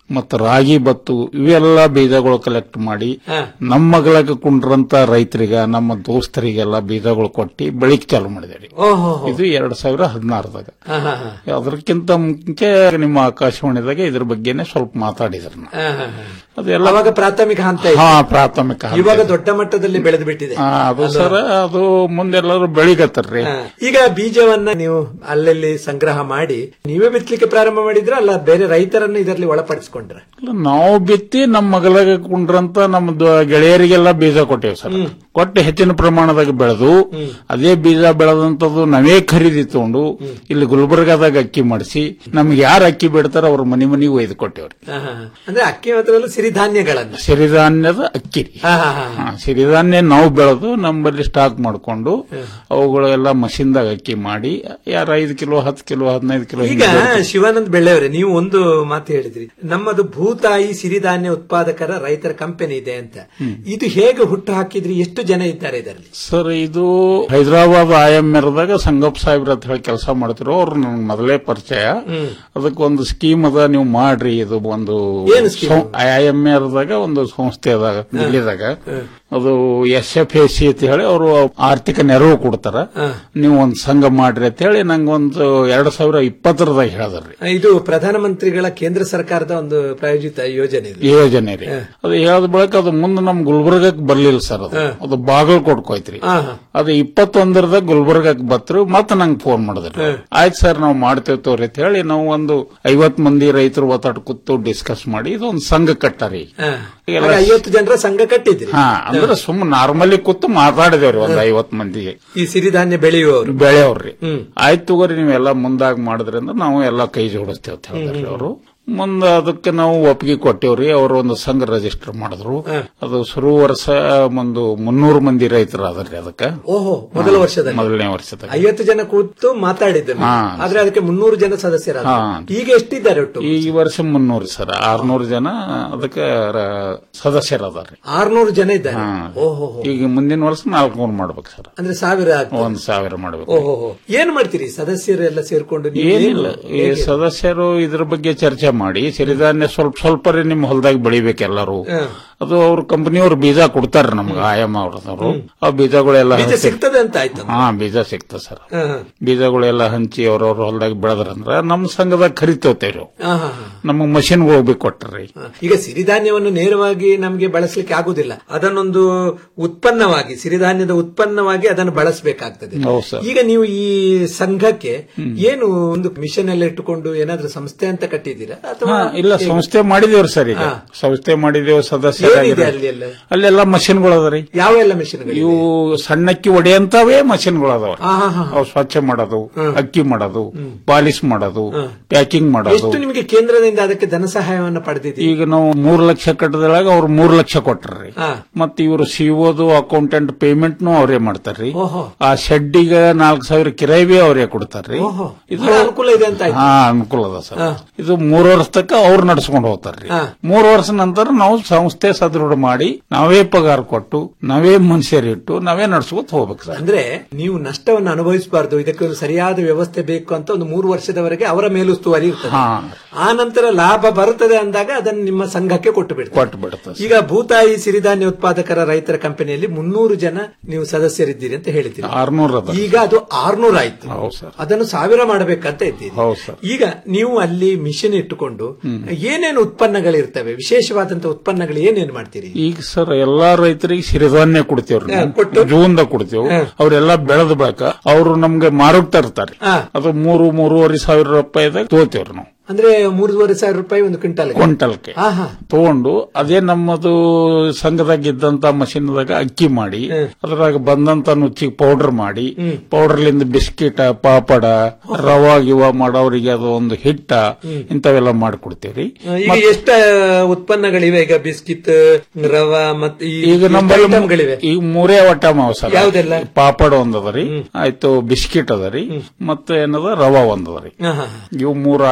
ಮತ್ತು ರಾಗಿ ಬತ್ತು ಇವೆಲ್ಲ ಬೀಜಗಳು ಕಲೆಕ್ಟ್ ಮಾಡಿ ಹಾ. ನಮ್ಮ ಮಗಳಿಗೆ ಕುಂಡ್ರಂತ ರೈತರಿಗೆ ನಮ್ಮ ದೋಸ್ತರಿಗೆಲ್ಲ ಬೀಜಗಳು ಕೊಟ್ಟು ಬೆಳಿಗ್ಗೆ ಚಾಲು ಮಾಡಿದೇರಿ ಓಹೋ ಇದು ಎರಡ್ ಸಾವಿರ ಹದಿನಾರದಾಗ ಹಾ, ಹಾ, ಹಾ. ಅದಕ್ಕಿಂತ ಮುಂಚೆ ನಿಮ್ಮ ಆಕಾಶವಾಣಿದಾಗ ಇದ್ರ ಬಗ್ಗೆನೆ ಸ್ವಲ್ಪ ಮಾತಾಡಿದ್ರು ನಾವು. ಹಾ, ಹಾ, ಹಾ. ಅದೆಲ್ಲ ಅವಾಗ ಪ್ರಾಥಮಿಕ ಹಂತ ಇತ್ತು. ಹಾ ಪ್ರಾಥಮಿಕ ಹಂತ ಇವಾಗ ದೊಡ್ಡ ಮಟ್ಟದಲ್ಲಿ ಬೆಳೆದು ಬಿಟ್ಟಿದೆ ಹಾ, ಅದು ಅಲ್ವಾ? ಸರ್ ಅದು ಮುಂದೆಲ್ಲರೂ ಬೆಳಿಗತ್ತಾರ್ರಿ ಹಾ. ಈಗ ಬೀಜವನ್ನ ನೀವು ಅಲ್ಲಲ್ಲಿ ಸಂಗ್ರಹ ಮಾಡಿ ನೀವೇ ಬಿತ್ತಲಿಕ್ಕೆ ಪ್ರಾರಂಭ ಮಾಡಿದ್ರ ಅಲ್ಲ ಬೇರೆ ರೈತರನ್ನು ಇದರಲ್ಲಿ ಒಳಪಡಿಸಿಕೊಂಡ್ರ ಇಲ್ಲ, ನಾವು ಬಿತ್ತಿ ನಮ್ಮ ಮಗಳಿಗೆ ಕುಂಡ್ರಂತ ನಮ್ಮ ದ- ಗೆಳೆಯರಿಗೆಲ್ಲ ಬೀಜ ಕೊಟ್ಟೇವಿ ಸರ್ ಕೊಟ್ಟು ಹೆಚ್ಚಿನ ಪ್ರಮಾಣದಾಗ ಬೆಳೆದು ಅದೇ ಬೀಜ ಬೆಳೆದಂತದ್ದು ನಾವೇ ಖರೀದಿ ತಗೊಂಡು ಇಲ್ಲಿ ಗುಲ್ಬರ್ಗಾದಾಗ ಅಕ್ಕಿ ಮಾಡಿಸಿ ನಮ್ಗೆ ಯಾರು ಅಕ್ಕಿ ಬಿಡ್ತಾರ ಅವ್ರ ಮನಿ ಮನಿಗೆ ಒಯ್ದು ಕೊಟ್ಟೇವ್ರಿ ಅಂದ್ರೆ ಅಕ್ಕಿ ಮಾತ್ರವಲ್ಲ ಸಿರಿಧಾನ್ಯಗಳನ್ನ ಸಿರಿಧಾನ್ಯದ ಅಕ್ಕಿ ರೀ. ಹಾ, ಹಾ, ಹಾ. ಹಾ, ಸಿರಿಧಾನ್ಯ ನಾವು ಬೆಳೆದು ನಮ್ಮಲ್ಲಿ ಸ್ಟಾಕ್ ಮಾಡ್ಕೊಂಡು ಅವುಗಳೆಲ್ಲ ಮಷಿನ್ದಾಗ ಅಕ್ಕಿ ಮಾಡಿ ಯಾರು ಐದು ಕಿಲೋ ಹತ್ತು ಕಿಲೋ ಹದಿನೈದು ಕಿಲೋ ಈಗ ಶಿವಾನಂದ್ ಬೆಳ್ಳೆಯವರೇ ನೀವು ಒಂದು ಮಾತು ಹೇಳಿದ್ರಿ ನಮ್ಮದು ಭೂತಾಯಿ ಸಿರಿಧಾನ್ಯ ಉತ್ಪಾದಕರ ರೈತರ ಕಂಪನಿ ಇದೆ ಅಂತ ಇದು ಹೇಗೆ ಹುಟ್ಟು ಹಾಕಿದ್ರಿ ಎಷ್ಟು ಜನ ಇದ್ದಾರೆ ಇದರಲ್ಲಿ ಸರ್ ಇದು ಹೈದರಾಬಾದ್ ಐಎಂಆರ್ದಾಗ ಸಂಗಪ್ಪ ಸಾಹೇಬ್ರ ಅಂತ ಹೇಳಿ ಕೆಲಸ ಮಾಡ್ತಿರೋ ಅವ್ರು ನನ್ಗೆ ಮೊದಲೇ ಪರಿಚಯ ಹ್ಮ್. ಅದಕ್ಕೆ ಒಂದು ಸ್ಕೀಮ್ ಅದ ನೀವು ಮಾಡ್ರಿ ಇದು ಒಂದು ಏನು scheme? ಐಎಂಆರ್ದಾಗ ಒಂದು ಸಂಸ್ಥೆ ಅದಾಗ ದಿಲ್ಲಿದಾಗ ಅದು ಎಸ್ ಎಫ್ ಎ ಸಿ ಅಂತ ಹೇಳಿ ಅವರು ಆರ್ಥಿಕ ನೆರವು ಕೊಡ್ತಾರ ನೀವು ಒಂದು ಸಂಘ ಮಾಡ್ರಿ ಅಂತ ಹೇಳಿ ನಂಗೆ ಒಂದು ಎರಡ್ ಸಾವಿರ ಇಪ್ಪತ್ತರದಾಗ ಹೇಳಿದ್ರಿ ಇದು ಪ್ರಧಾನಮಂತ್ರಿಗಳ ಕೇಂದ್ರ ಸರ್ಕಾರದ ಒಂದು ಪ್ರಾಯೋಜಿತ ಯೋಜನೆ ಇದು ಯೋಜನೆ ರೀ ಅದು ಹೇಳಿದ ಬಳಿಕ ಅದು ಮುಂದೆ ನಮ್ ಗುಲ್ಬರ್ಗಕ್ಕೆ ಬರ್ಲಿಲ್ಲ ಸರ್ ಅದು ಅದು ಬಾಗಲಕೋಟ್ಗೆ ಹೋಯ್ತ್ರಿ ಹಾ, ಹಾ. ಅದು ಇಪ್ಪತ್ತೊಂದರದಾಗ ಗುಲ್ಬರ್ಗಕ್ಕೆ ಬತ್ರು ಮತ್ತೆ ನಂಗೆ ಫೋನ್ ಮಾಡಿದ್ರಿ ಆಯ್ತು ಸರ್ ನಾವು ಮಾಡ್ತೇವೆ ತೋರಿ ಅಂತ ಹೇಳಿ ನಾವು ಒಂದು ಐವತ್ ಮಂದಿ ರೈತರು ಒತ್ತಾಟ ಕೂತು ಡಿಸ್ಕಸ್ ಮಾಡಿ ಇದು ಒಂದು ಸಂಘ ಕಟ್ಟಾರಿ ಹಾ. ಎಲ್ಲ- ಆಗ ಐವತ್ತು ಜನರ ಸಂಘ ಕಟ್ಟಿದ್ರಿ ಹಾ ಅಂದ್ರೆ ಸುಮ್ಮನೆ ನಾರ್ಮಲಿ ಕೂತು ಮಾತಾಡಿದೇವ್ರಿ ಒಂದ್ ಐವತ್ ಮಂದಿಗೆ ಈ ಸಿರಿಧಾನ್ಯ ಬೆಳೆಯುವವರು ಬೆಳೆಯವ್ರಿ ಆಯ್ತು ತಗೋರಿ ನೀವೆಲ್ಲ ಮುಂದಾಗ್ ಮಾಡಿದ್ರಿಂದ ನಾವು ಎಲ್ಲ ಕೈ ಜೋಡಿಸ್ತೇವೆ ಅಂತ ಹೇಳಿದ್ರಿ ಅವರು ಮುಂದೆ ಅದಕ್ಕೆ ನಾವು ಒಪ್ಪಿಗೆ ಕೊಟ್ಟೇವ್ರಿ ಅವರು ಒಂದು ಸಂಘ ರಿಜಿಸ್ಟರ್ ಮಾಡಿದ್ರು ಅದು ಶುರು ವರ್ಷ ಒಂದು ಮುನ್ನೂರು ಮಂದಿ ರೈತರು ಅದರಿ ಅದಕ್ಕೆ ಓಹೋ ಮೊದಲ ವರ್ಷದಲ್ಲಿ ಮೊದಲನೇ ವರ್ಷದಾಗ ಐವತ್ತು ಜನ ಕೂತು ಮಾತಾಡಿದ್ರು ಹಾ. ಆದ್ರೆ ಅದಕ್ಕೆ ಮುನ್ನೂರು ಜನ ಸದಸ್ಯರ ಹಾ. ಈಗ ಎಷ್ಟಿದ್ದಾರೆ ಒಟ್ಟು ಈ ವರ್ಷ ಮುನ್ನೂರು ಸರ್ ಆರ್ನೂರು ಜನ ಅದಕ್ಕೆ ರ- ಸದಸ್ಯರದಾರ್ರಿ ಆರ್ನೂರು ಜನ ಇದ್ದಾರೆ ಹಾ. ಓಹೋ ಈಗ ಮುಂದಿನ ವರ್ಷ ನಾಲ್ಕುನೂರು ಮಾಡ್ಬೇಕು ಸರ್ ಅಂದ್ರೆ ಸಾವಿರ ಆಗ್ತದೆ. ಒಂದ್ ಸಾವಿರ ಮಾಡ್ಬೇಕು ಓಹೋ ಏನ್ ಮಾಡ್ತೀರಿ ಸದಸ್ಯರೆಲ್ಲ ಸೇರ್ಕೊಂಡು ನೀವು ಏನಿಲ್ಲ ಏನು- ಈ ಹೇಗೆ? ಸದಸ್ಯರು ಇದ್ರ ಬಗ್ಗೆ ಚರ್ಚೆ ಮಾಡಿ ಸಿರಿಧಾನ್ಯ ಸ್ವಲ್ಪ ಸ್ವಲ್ಪ ನಿಮ್ ಹೊಲದಾಗ ಬೆಳಿಬೇಕು ಎಲ್ಲರೂ ಹಾ. ಅದು ಅವ್ರ ಕಂಪನಿಯವ್ರು ಬೀಜ ಕೊಡ್ತಾರ ನಮ್ಗೆ ಆಯಮ್ಮ ಅವ್ರದವರು ಆ ಬೀಜಗಳೆಲ್ಲ ಬೀಜ ಹಂಚಿ- ಸಿಗ್ತದೆ ಅಂತ ಆಯ್ತು ಹಾ ಬೀಜ ಸಿಗ್ತದೆ ಸರ್ ಹಾ, ಹಾ. ಬೀಜಗಳೆಲ್ಲ ಹಂಚಿ ಅವ್ರವ್ರ ಹೊಲದಾಗ ಬೆಳೆದ್ರಂದ್ರ ನಮ್ ಸಂಘದಾಗ ಖರೀತೋತೇವ್ರಿ ಅವು. ಹಾ, ಹಾ, ಹಾ. ನಮಗ್ ಮಷಿನ್ ಹೋಗ್ಬೇಕು ಕೊಟ್ರಿ ಹಾ. ಈಗ ಸಿರಿಧಾನ್ಯವನ್ನು ನೇರವಾಗಿ ನಮಗೆ ಬಳಸಲಿಕ್ಕೆ ಆಗುದಿಲ್ಲ ಅದನ್ನೊಂದು ಉತ್ಪನ್ನವಾಗಿ ಸಿರಿಧಾನ್ಯದ ಉತ್ಪನ್ನವಾಗಿ ಅದನ್ನು ಬಳಸಬೇಕಾಗ್ತದೆ ಹೌದು ಸರ್. ಈಗ ನೀವು ಈ ಸಂಘಕ್ಕೆ ಏನು ಒಂದು ಮಿಷನ್ ಎಲ್ಲ ಇಟ್ಟುಕೊಂಡು ಏನಾದ್ರೂ ಸಂಸ್ಥೆ ಅಂತ ಕಟ್ಟಿದ್ದೀರಾ ಅಥವಾ ಹಾ, ಇಲ್ಲ ಹೇಗೆ? ಸಂಸ್ಥೆ ಮಾಡಿದೇವ್ರಿ ಸರ್ ಈಗ ಹಾ. ಸಂಸ್ಥೆ ಮಾಡಿದೇವ್ ಏನಿದೆ ಸದಸ್ಯರಾಗಿದ್ದಾರೆ ಅಲ್ಲಿ ಎಲ್ಲ ಅಲ್ಲೆಲ್ಲ ಮಷಿನ್ಗಳು ಅದಾರಿ ಯಾವೆಲ್ಲ ಮಿಷನ್ಗಳು ಇವು ಸಣ್ಣಕ್ಕಿ ಒಡೆಯಂತವೇ ಮಷಿನ್ಗಳು ಅದಾವ ಹಾ, ಹಾ, ಹಾ. ಅವು ಸ್ವಚ್ಛ ಮಾಡೋದು ಅಕ್ಕಿ ಮಾಡೋದು ಪಾಲಿಶ್ ಮಾಡೋದು ಪ್ಯಾಕಿಂಗ್ ಮಾಡೋದು ಎಷ್ಟು ನಿಮಗೆ ಕೇಂದ್ರದಿಂದ ಅದಕ್ಕೆ ಧನ ಸಹಾಯವನ್ನು ಪಡೆದಿದ್ದೀರಿ ಈಗ ನಾವು ಮೂರ್ ಲಕ್ಷ ಕಟ್ಟದಾಗ ಅವ್ರು ಮೂರ್ ಲಕ್ಷ ಕೊಟ್ರಿ ಹಾ. ಮತ್ತ ಇವರು ಸಿಒದು ಅಕೌಂಟೆಂಟ್ ಪೇಮೆಂಟ್ ನು ಅವರೇ ಮಾಡ್ತಾರ್ರಿ ಓಹೋ. ಆ ಶೆಡ್ಡಿಗೆ ನಾಲ್ಕು ಸಾವಿರ ಕಿರಾಯಿ ಬಿ ಅವರೇ ಕೊಡ್ತಾರ್ರಿ ಓಹೋ. ಇದು ಬಹಳ ಅನುಕೂಲ ಇದೆ ಅಂತ ಆಯ್ತು ಹಾ ಅನುಕೂಲ ಅದ ಸರ್ ಹಾ. ಇದು ಮೂರು ವರ್ಷ ತಕ್ಕ ಅವ್ರು ನಡ್ಸ್ಕೊಂಡು ಹೋಗ್ತಾರ್ರಿ ಹಾ. ಮೂರು ವರ್ಷ ನಂತರ ನಾವು ಸಂಸ್ಥೆ ಸದೃಢ ಮಾಡಿ ನಾವೇ ಪಗಾರ ಕೊಟ್ಟು ನಾವೇ ಮನುಷ್ಯರಿಟ್ಟು ನಾವೇ ನಡ್ಸ್ಕೊತ ಹೋಗ್ಬೇಕು ಸರ್ ಅಂದ್ರೆ ನೀವು ನಷ್ಟವನ್ನು ಅನುಭವಿಸಬಾರ್ದು ಇದಕ್ಕೆ ಒಂದು ಸರಿಯಾದ ವ್ಯವಸ್ಥೆ ಬೇಕು ಅಂತ ಒಂದು ಮೂರು ವರ್ಷದವರೆಗೆ ಅವರ ಮೇಲುಸ್ತುವಾರಿ ಇರ್ತದೆ ಹಾ ಆ ನಂತರ ಲಾಭ ಬರುತ್ತದೆ ಅಂದಾಗ ಅದನ್ನು ನಿಮ್ಮ ಸಂಘಕ್ಕೆ ಕೊಟ್ಟು ಬಿಡ್ತಾರೆ ಕೊಟ್ಟು ಬಿಡುತ್ತೆ ಈಗ ಭೂತಾಯಿ ಸಿರಿಧಾನ್ಯ ಉತ್ಪಾದಕರ ರೈತರ ಕಂಪನಿಯಲ್ಲಿ ಮುನ್ನೂರು ಜನ ನೀವು ಸದಸ್ಯರಿದ್ದೀರಿ ಅಂತ ಹೇಳಿದ್ದೀರಿ ಆರ್ನೂರ ಅದ ಈಗ ಅದು ಆರ್ನೂರ ಆಯ್ತು ಹೌದು ಸರ್ ಅದನ್ನು ಸಾವಿರ ಮಾಡಬೇಕಂತ ಇದ್ದೀರಿ ಹೌದು ಸರ್ ಈಗ ನೀವು ಅಲ್ಲಿ ಮಿಷನ್ ಇಟ್ಟುಕೊಂಡು ಏನೇನು ಉತ್ಪನ್ನಗಳಿರ್ತವೆ ವಿಶೇಷವಾದಂತಹ ಉತ್ಪನ್ನಗಳು ಏನೇನು ಮಾಡ್ತೀರಿ ಈಗ ಸರ್ ಎಲ್ಲಾ ರೈತರಿಗೆ ಸಿರಿಧಾನ್ಯ ಕೊಡ್ತೇವ್ರಿ ಹಾ, ನಾವು. ಕೊಟ್ಟು? ಜೂನ್ದಾಗ ಕೊಡ್ತೇವೆ ಹಾ. ಅವರೆಲ್ಲ ಬೆಳೆದ ಬಳಿಕ ಅವರು ನಮ್ಗೆ ಮಾರುಕ್ ತರ್ತಾರೆ ಹಾ. ಅದು ಮೂರು ಮೂರುವರೆ ಸಾವಿರ ರೂಪಾಯಿದಾಗ ತಗೋತೇವ್ರಿ ನಾವು ಅಂದ್ರೆ ಮೂರುವರೆ ಸಾವಿರ ರೂಪಾಯಿ ಒಂದು ಕ್ವಿಂಟಲ್ ಕ್ವಿಂಟಲ್ಗೆ ಹಾ ಹಾ ತಗೊಂಡು ಅದೇ ನಮ್ಮದು ಸಂಘದಾಗ ಇದ್ದಂತ ಮಷಿನ್ದಾಗ ಅಕ್ಕಿ ಮಾಡಿ ಅದ್ರಾಗ ಬಂದಂತ ನುಚ್ಚಿಗೆ ಪೌಡರ್ ಮಾಡಿ ಪೌಡರ್ಲಿಂದ ಬಿಸ್ಕಿಟ ಪಾಪಡ ರವಾ ಗಿವ ಮಾಡೋರಿಗೆ ಅದು ಒಂದು ಹಿಟ್ಟ ಇಂಥವೆಲ್ಲ ಮಾಡ್ಕೊಡ್ತೇವ್ರಿ ಈಗ ಎಷ್ಟ ಉತ್ಪನ್ನಗಳಿವೆ ಈಗ ಬಿಸ್ಕಿಟ್ ರವಾ ಮತ್ತೆ ಈ ಈಗ ಎಷ್ಟು ನಮ್ಮಲ್ಲಿ ಐಟಮ್ಗಳಿವೆ ಈಗ ಮೂರೇ ಒಟ್ಟ ಮಾವು ಸರ್ ಯಾವ್ದೆಲ್ಲ? ಪಾಪಡ ಒಂದ್ ಅದರಿ ಆಯ್ತು ಬಿಸ್ಕಿಟ್ ಅದರಿ ಮತ್ತೆ ಏನದ ರವಾ ಒಂದ್ ಅದರಿ ಹಾ, ಹಾ, ಇವು ಮೂರು ಆಟ ಮಾವು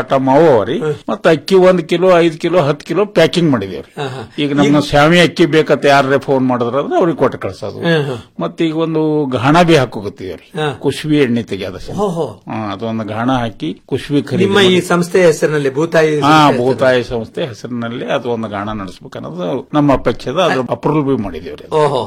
ಅವ ರೀ ಮತ್ತ ಅಕ್ಕಿ ಒಂದ್ ಕಿಲೋ ಐದ್ ಕಿಲೋ ಹತ್ತು ಕಿಲೋ ಪ್ಯಾಕಿಂಗ್ ಮಾಡಿದೇವ್ರಿ ಹಾ, ಹಾ. ಈಗ ನಮ್ಮ ಶಾಮಿ ಅಕ್ಕಿ ಬೇಕಂತ ಯಾರೇ ಫೋನ್ ಮಾಡಿದ್ರ ಅಂದ್ರೆ ಅವ್ರಿಗೆ ಕೊಟ್ಟು ಕಳ್ಸೋದು ಹಾ, ಹಾ. ಮತ್ತ ಈಗ ಒಂದು ಘಾಣ ಬಿ ಹಾಕೋಗತ್ತೀವ್ರಿ ಹಾ. ಕುಶ್ಬಿ ಎಣ್ಣೆ ತೆಗಿಯೋದ ಓಹೋ. ಅದೊಂದು ಘಾಣ ಹಾಕಿ ಕುಶ್ಬಿ ಖರೀದಿ ನಿಮ್ಮ ಈ ಮಾಡಿ. ಸಂಸ್ಥೆಯ ಹೆಸರಿನಲ್ಲಿ ಭೂತಾಯಿ ಹಾ ಸಂಸ್ಥೆ ಭೂತಾಯಿ ಸಂಸ್ಥೆ ಹೆಸರಿನಲ್ಲಿ ಅದು ಒಂದು ಗಾಣ ನಡೆಸ್ಬೇಕು ಅನ್ನೋದು ನಮ್ಮ ಅಪೇಕ್ಷೆ ಅದ ಅದ್ರ ಅಪ್ರೂವಲ್ ಬಿ ಮಾಡಿದೇವ್ರಿ ಓಹೋ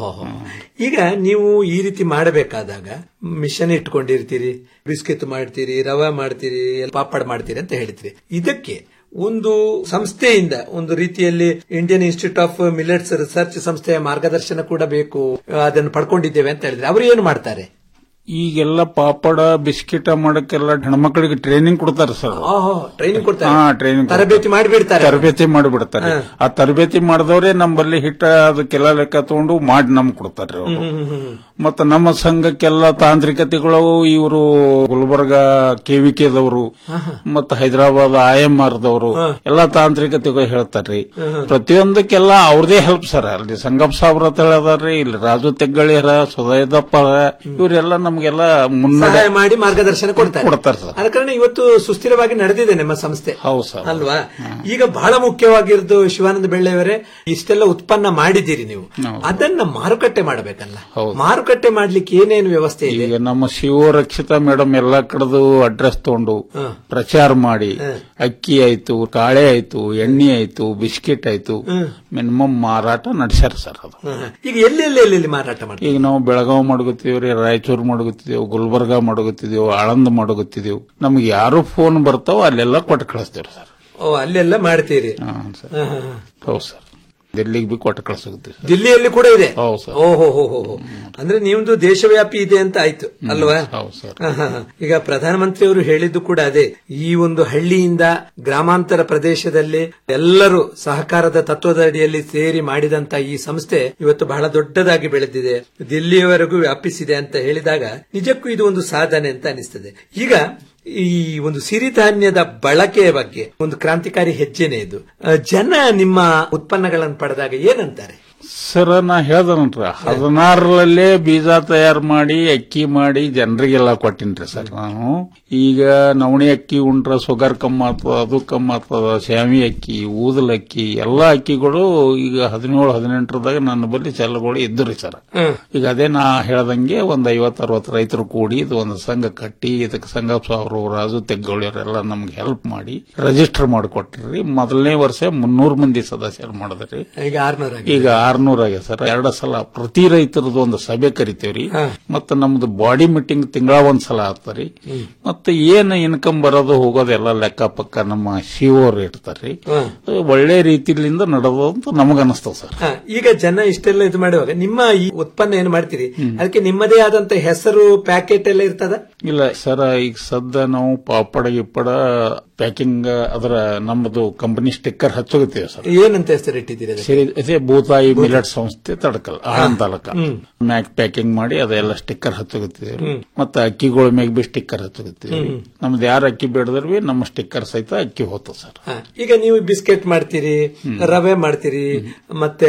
ಈಗ ನೀವು ಈ ರೀತಿ ಮಾಡಬೇಕಾದಾಗ ಮಿಷನ್ ಇಟ್ಕೊಂಡಿರ್ತೀರಿ ಬಿಸ್ಕೆಟ್ ಮಾಡ್ತೀರಿ ರವೆ ಮಾಡ್ತೀರಿ ಪಾಪಡ್ ಮಾಡ್ತೀರಿ ಅಂತ ಹೇಳ್ತೀರಿ ಇದಕ್ಕೆ ಒಂದು ಸಂಸ್ಥೆಯಿಂದ ಒಂದು ರೀತಿಯಲ್ಲಿ Indian Institute of Millets Research ಸಂಸ್ಥೆಯ ಮಾರ್ಗದರ್ಶನ ಕೂಡ ಬೇಕು ಅದನ್ನು ಪಡ್ಕೊಂಡಿದ್ದೇವೆ ಅಂತ ಹೇಳಿದ್ರೆ ಅವರು ಏನು ಮಾಡ್ತಾರೆ ಈಗೆಲ್ಲ ಪಾಪಡ ಬಿಸ್ಕಿಟ ಮಾಡಕ್ಕೆಲ್ಲ ಹೆಣ್ಮಕ್ಳಿಗೆ ಟ್ರೈನಿಂಗ್ ಕೊಡ್ತಾರೆ ಸರ್ ಓಹೋ ಟ್ರೈನಿಂಗ್ ಕೊಡ್ತಾರೆ ಹಾ ಟ್ರೈನಿಂಗ್ ತರಬೇತಿ ಮಾಡಿಬಿಡ್ತಾರೆ ತರಬೇತಿ ಮಾಡಿಬಿಡ್ತಾರೆ ಹಾ. ಆ ತರಬೇತಿ ಮಾಡಿದವರೇ ನಮ್ಮಲ್ಲಿ ಹಿಟ್ಟ ಅದಕ್ಕೆಲ್ಲ ಲೆಕ್ಕ ತಗೊಂಡು ಮಾಡಿ ನಮ್ಗೆ ಕೊಡ್ತಾರೆ ಅವ್ರು. ಹ್ಮ್, ಹ್ಮ್, ಹ್ಮ್. ಮತ್ತ ನಮ್ಮ ಸಂಘಕ್ಕೆಲ್ಲ ತಾಂತ್ರಿಕತೆಗಳು ಇವರು ಗುಲ್ಬರ್ಗ ಕೆವಿಕೆದವರು ಮತ್ತ ಹೈದರಾಬಾದ್ ಐ ಎಂ ಆರ್ದವರು ಎಲ್ಲ ತಾಂತ್ರಿಕತೆಗಳು ಹೇಳ್ತಾರ್ರಿ ಪ್ರತಿಯೊಂದಕ್ಕೆಲ್ಲ ಅವ್ರದೇ ಹೆಲ್ಪ್ ಸರ್ ಅಲ್ಲಿ ಸಂಗಪ್ಪ ಸಾಬ್ರ ಅಂತ ಹೇಳದಾರ್ರಿ ಇಲ್ಲಿ ರಾಜು ತೆಗ್ಗಳಿಯರ ಸುಧಯದಪ್ಪ ಇವರೆಲ್ಲ ನಮ್ಗೆಲ್ಲ ಮುನ್ನಡೆ ಸಹಾಯ ಮಾಡಿ ಮಾರ್ಗದರ್ಶನ ಕೊಡ್ತಾರೆ ಕೊಡ್ತಾರೆ ಸರ್ ಆದ ಕಾರಣ ಇವತ್ತು ಸುಸ್ಥಿರವಾಗಿ ನಡೆದಿದೆ ನಮ್ಮ ಸಂಸ್ಥೆ ಹೌದು ಸರ್ ಅಲ್ವಾ ಈಗ ಬಹಳ ಮುಖ್ಯವಾಗಿರೋದು ಶಿವಾನಂದ ಬೆಳ್ಳೆಯವರೇ ಇಷ್ಟೆಲ್ಲ ಉತ್ಪನ್ನ ಮಾಡಿದ್ದೀರಿ ನೀವು ಅದನ್ನ ಮಾರುಕಟ್ಟೆ ಮಾಡಬೇಕಲ್ಲ ಮಾರುಕಟ್ಟೆ ಮಾಡ್ಲಿಕ್ಕೆ ಏನೇನು ವ್ಯವಸ್ಥೆ ಇದೆ ಈಗ ನಮ್ಮ ಶಿವ ರಕ್ಷಿತಾ ಮೇಡಮ್ ಎಲ್ಲಾ ಕಡೆದು ಅಡ್ರೆಸ್ ತಗೊಂಡು ಪ್ರಚಾರ ಮಾಡಿ ಅಕ್ಕಿ ಆಯ್ತು ಕಾಳೆ ಆಯ್ತು ಎಣ್ಣೆ ಆಯ್ತು ಬಿಸ್ಕಿಟ್ ಆಯ್ತು ಮಿನಿಮಮ್ ಮಾರಾಟ ನಡೆಸ್ಯಾರ ಸರ್ ಅದು ಹ, ಹ. ಈಗ ಎಲ್ಲಿ ಎಲ್ಲಿ ಎಲ್ಲಿ ಮಾರಾಟ ಮಾಡ್ತೀವಿ ಈಗ ನಾವು ಬೆಳಗಾವ್ ಮಾಡ್ಕೊತೀವ್ರಿ ರಾಯಚೂರು ಮಾಡ್ಕೊತಿದ್ದೇವೆ ಗುಲ್ಬರ್ಗಾ ಮಾಡ್ಕೊತಿದ್ದೇವೆ ಆಳಂದ್ ಮಾಡ್ಕೊತಿದ್ದೇವೆ ನಮ್ಗೆ ಯಾರು ಫೋನ್ ಬರ್ತಾವ ಅಲ್ಲೆಲ್ಲ ಕೊಟ್ಟು ಕಳಿಸ್ತೇವ್ರಿ ಸರ್ ಓ ಅಲ್ಲೆಲ್ಲ ಮಾಡ್ತೀರಿ ಹಾ, ಸರ್. ಹ, ಹ, ಹ. ಹೌದು ಸರ್ ಡೆಲ್ಲಿಗೆ ಬಿ ಕೊಟ್ಟು ಕಳಿಸುತ್ತೆ ದಿಲ್ಲಿಯಲ್ಲಿ ಕೂಡ ಇದೆ ಹೌದು ಸರ್ ಓಹೋ ಹೋ ಹೋ ಹೋ. ಅಂದ್ರೆ ನಿಮ್ದು ದೇಶವ್ಯಾಪಿ ಇದೆ ಅಂತ ಆಯ್ತು ಅಲ್ವಾ ಹೌದು ಸರ್ ಹ, ಹ, ಹ. ಈಗ ಪ್ರಧಾನಮಂತ್ರಿಯವರು ಹೇಳಿದ್ದು ಕೂಡ ಅದೇ ಈ ಒಂದು ಹಳ್ಳಿಯಿಂದ ಗ್ರಾಮಾಂತರ ಪ್ರದೇಶದಲ್ಲಿ ಎಲ್ಲರೂ ಸಹಕಾರದ ತತ್ವದ ಅಡಿಯಲ್ಲಿ ಸೇರಿ ಮಾಡಿದಂತ ಈ ಸಂಸ್ಥೆ ಇವತ್ತು ಬಹಳ ದೊಡ್ಡದಾಗಿ ಬೆಳೆದಿದೆ ದಿಲ್ಲಿಯವರೆಗೂ ವ್ಯಾಪಿಸಿದೆ ಅಂತ ಹೇಳಿದಾಗ ನಿಜಕ್ಕೂ ಇದು ಒಂದು ಸಾಧನೆ ಅಂತ ಅನಿಸ್ತದೆ ಈಗ ಈ ಒಂದು ಸಿರಿಧಾನ್ಯದ ಬಳಕೆಯ ಬಗ್ಗೆ ಒಂದು ಕ್ರಾಂತಿಕಾರಿ ಹೆಜ್ಜೆನೆ ಇದು ಆ, ಜನ ನಿಮ್ಮ ಉತ್ಪನ್ನಗಳನ್ನು ಪಡೆದಾಗ ಏನಂತಾರೆ ಸರ್ ನಾ ಹೇಳ್ದನಂತ್ರ ಹದಿನಾರರಲ್ಲೇ ಬೀಜ ತಯಾರು ಮಾಡಿ ಅಕ್ಕಿ ಮಾಡಿ ಜನರಿಗೆಲ್ಲ ಕೊಟ್ಟಿನ್ರಿ ಸರ್ ನಾನು ಈಗ ನವಣಿ ಅಕ್ಕಿ ಉಂಡ್ರ ಶುಗರ್ ಕಮ್ಮಿ ಆಗ್ತದ ಅದು ಕಮ್ಮಿ ಆಗ್ತದ ಶಾಮಿ ಅಕ್ಕಿ ಊದಲ್ ಅಕ್ಕಿ ಎಲ್ಲಾ ಅಕ್ಕಿಗಳು ಈಗ ಹದಿನೇಳು ಹದಿನೆಂಟರದಾಗ ನನ್ನ ಬಳಿ ಚೆಲ್ಲಗಳು ಇದ್ದುರಿ ಸರ್ ಈಗ ಅದೇ ನಾ ಹೇಳ್ದಂಗೆ ಒಂದ್ ಐವತ್ ಅರವತ್ತು ರೈತರು ಕೂಡಿ ಇದು ಒಂದು ಸಂಘ ಕಟ್ಟಿ ಇದಕ್ಕೆ ಸಂಘಪ್ಪ ಅವರು ರಾಜು ತೆಗ್ಗಳಿಯವರೆಲ್ಲ ನಮ್ಗೆ ಹೆಲ್ಪ್ ಮಾಡಿ ರಿಜಿಸ್ಟರ್ ಮಾಡಿಕೊಟ್ರಿ ಮೊದಲನೇ ವರ್ಷ ಮುನ್ನೂರು ಮಂದಿ ಸದಸ್ಯರು ಮಾಡಿದ್ರಿ ಈಗ ಆರ್ನೂರ ಈಗ ಆರ್ನೂರ ಆಗ್ಯದ ಸರ್ ಎರಡ ಸಲ ಪ್ರತಿ ರೈತರದ್ದು ಒಂದು ಸಭೆ ಕರಿತೇವ್ರಿ ಮತ್ತ ನಮ್ದು ಬಾಡಿ ಮೀಟಿಂಗ್ ತಿಂಗಳ ಒಂದ್ ಸಲ ಆಗ್ತಾರಿ ಮತ್ತೆ ಏನ್ ಇನ್ಕಮ್ ಬರೋದು ಹೋಗೋದೆಲ್ಲ ಲೆಕ್ಕ ಪಕ್ಕ ನಮ್ಮ ಶಿವವ್ರು ಇರ್ತಾರ್ರಿ ಒಳ್ಳೆ ರೀತಿಲಿಂದ ನಡೆದು ಅಂತ ನಮಗ ಅನಿಸ್ತದ ಸರ್ ಹ, ಈಗ ಜನ ಇಷ್ಟೆಲ್ಲ ಇದು ಮಾಡುವಾಗ ನಿಮ್ಮ ಈ ಉತ್ಪನ್ನ ಏನು ಮಾಡ್ತೀರಿ ಅದಕ್ಕೆ ನಿಮ್ಮದೇ ಆದಂತ ಹೆಸರು ಪ್ಯಾಕೆಟ್ ಎಲ್ಲ ಇರ್ತದ ಇಲ್ಲ ಸರ್ ಈಗ ಸದ್ದ ನಾವು ಪಾಪಡ ಗಿಪ್ಪಡ ಪ್ಯಾಕಿಂಗ್ ಅದರ ನಮ್ಮದು ಕಂಪನಿ ಸ್ಟಿಕ್ಕರ್ ಹಚ್ಚೋಗತ್ತೀವಿ ಸರ್ ಏನಂತ ಹೆಸರು ಇಟ್ಟಿದ್ದೀರಿ ಅದಕ್ಕೆ? ಸರಿ ಅದೇ ಭೂತಾಯಿ ಮಿಲೆಟ್ ಸಂಸ್ಥೆ ತಡಕಲ್ ಆಳಂದ್ ತಾಲೂಕ ಹ್ಮ್. ಮ್ಯಾಕ್ ಪ್ಯಾಕಿಂಗ್ ಮಾಡಿ ಅದೆಲ್ಲ ಸ್ಟಿಕ್ಕರ್ ಹಚ್ಚೋಗತ್ತಿದ್ವಿ ಮತ್ತೆ ಅಕ್ಕಿಗಳ ಮ್ಯಾಗ ಬಿ ಸ್ಟಿಕ್ಕರ್ ಹಚ್ಚೋಗತ್ತಿದ್ವಿ ಹ್ಮ್. ನಮ್ದು ಯಾರು ಅಕ್ಕಿ ಬೇಡದ್ರ ಬಿ ನಮ್ಮ ಸ್ಟಿಕ್ಕರ್ ಸಹಿತ ಅಕ್ಕಿ ಹೋತ ಸರ್ ಹ, ಈಗ ನೀವು ಬಿಸ್ಕೆಟ್ ಮಾಡ್ತೀರಿ ರವೆ ಮಾಡ್ತೀರಿ ಮತ್ತೆ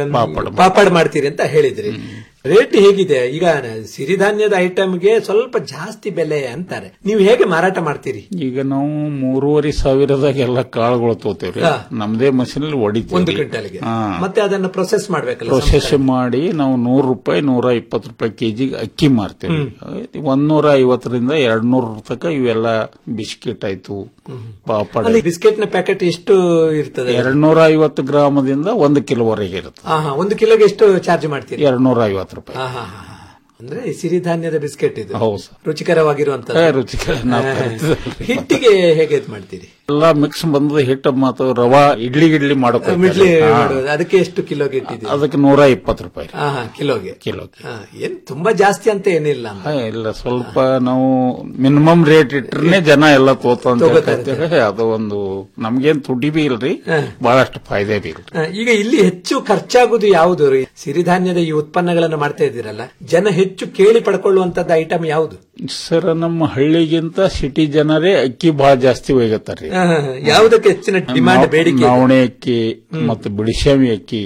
ಪಾಪಡ್ ಮಾಡ್ತೀರಿ ಅಂತ ಹೇಳಿದ್ರಿ ರೇಟ್ ಹೇಗಿದೆ ಈಗ ಸಿರಿಧಾನ್ಯದ ಐಟಮ್ಗೆ ಸ್ವಲ್ಪ ಜಾಸ್ತಿ ಬೆಲೆ ಅಂತಾರೆ ನೀವು ಹೇಗೆ ಮಾರಾಟ ಮಾಡ್ತೀರಿ ಈಗ ನಾವು ಮೂರುವರೆ ಸಾವಿರದಾಗ ಎಲ್ಲ ಕಾಳುಗಳು ತಗೋತೇವ್ರಿ ಹಾ. ನಮ್ದೇ ಮಷೀನ್ ಒಂದು ಹೊಡಿತೀವಿ ಕ್ವಿಂಟಲ್ಗೆ ಮತ್ತೆ ಅದನ್ನ ಪ್ರೊಸೆಸ್ ಮಾಡ್ಬೇಕಲ್ಲ ಪ್ರೊಸೆಸ್ ಮಾಡಿ ನಾವು ನೂರು ರೂಪಾಯಿ ನೂರ ಇಪ್ಪತ್ತು ರೂಪಾಯಿ ಕೆಜಿಗೆ ಅಕ್ಕಿ ಮಾರ್ತೀವಿ ಒಂದೂರ ಐವತ್ತರಿಂದ ಎರಡ್ ನೂರ ತನಕ ಇವೆಲ್ಲ ಬಿಸ್ಕಿಟ್ ಆಯ್ತು ಪಾಪಡ ಅಲ್ಲಿ ಬಿಸ್ಕೆಟ್ ನ ಪ್ಯಾಕೆಟ್ ಎಷ್ಟು ಇರ್ತದೆ ಎರಡ್ ನೂರ ಐವತ್ತು ಗ್ರಾಮದಿಂದ ಒಂದು ಕಿಲೋವರೆಗೆ ಇರುತ್ತೆ ಹಾ ಹಾ ಒಂದು ಕಿಲೋಗೆ ಎಷ್ಟು ಚಾರ್ಜ್ ಮಾಡ್ತೀರಿ ಎರಡ್ ನೂರ ಐವತ್ತು ರೂಪಾಯಿ ಹಾ ಹಾ ಹಾ ಅಂದ್ರೆ ಈ ಸಿರಿಧಾನ್ಯದ ಬಿಸ್ಕೆಟ್ ಇದು ಹೌದು ಸರ್ ರುಚಿಕರವಾಗಿರುವಂತ ಏ, ರುಚಿಕರ ನಾವು ಕರಿತೀವಿ. ಹಿಟ್ಟಿಗೆ ಹೇಗೆ ಇದು ಮಾಡ್ತೀರಿ ಎಲ್ಲ ಮಿಕ್ಸ್ ಬಂದ ಹಿಟ್ಟು ಮತ್ತು ರವಾ ಇಡ್ಲಿ ಗಿಡ್ಲಿ ಮಾಡೋಕೆ ಮಿಡ್ಲಿ ಮಾಡೋದು ಅದಕ್ಕೆ ಎಷ್ಟು ಕಿಲೋಗೆ ಇಟ್ಟಿದ್ದೀರಿ ಅದಕ್ಕೆ ನೂರ ಇಪ್ಪತ್ತು ರೂಪಾಯಿ ಹಾ ಹಾ ಕಿಲೋಗೆ ಕಿಲೋ ಹಾ, ಏನ್ ತುಂಬಾ ಜಾಸ್ತಿ ಅಂತ ಏನಿಲ್ಲ ಅಂತ. ಹಾ, ಇಲ್ಲ ಸ್ವಲ್ಪ ನಾವು ಮಿನಿಮಮ್ ರೇಟ್ ಇಟ್ರೆ ಜನ ಎಲ್ಲ ತೋತ ಅಂತ ತಗೋತಾ ಹೇಳ್ತಿರ್ತಾರೆ. ಅದು ಒಂದು ನಮ್ಗೇನ್ ತುಟಿ ಬಿ ಇಲ್ರಿ ಬಹಳಷ್ಟು ಫಾಯ್ದೆ ಬಿ ಇಲ್ರಿ ಆ, ಈಗ ಇಲ್ಲಿ ಹೆಚ್ಚು ಖರ್ಚಾಗುದು ಯಾವುದು ರೀ? ಸಿರಿಧಾನ್ಯದ ಈ ಉತ್ಪನ್ನಗಳನ್ನು ಮಾಡ್ತಾ ಇದ್ದೀರಲ್ಲ ಜನ ಹೆಚ್ಚು ಕೇಳಿ ಪಡ್ಕೊಳ್ಳುವಂತದ್ದು ಐಟಮ್ ಯಾವುದು ಸರ್ ನಮ್ಮ ಹಳ್ಳಿಗಿಂತ ಸಿಟಿ ಜನರೇ ಅಕ್ಕಿ ಬಹಳ ಜಾಸ್ತಿ ಒಯ್ಗತ್ತಾರ್ರಿ ಆ, ಯಾವುದಕ್ಕೆ ಹೆಚ್ಚಿನ ಡಿಮಾಂಡ್ ಬೇಡಿಕೆ ಇದೆ? ನವಣೆ ಅಕ್ಕಿ ಮತ್ತು ಬಿಡಿಶ್ಯಾಮಿ ಅಕ್ಕಿ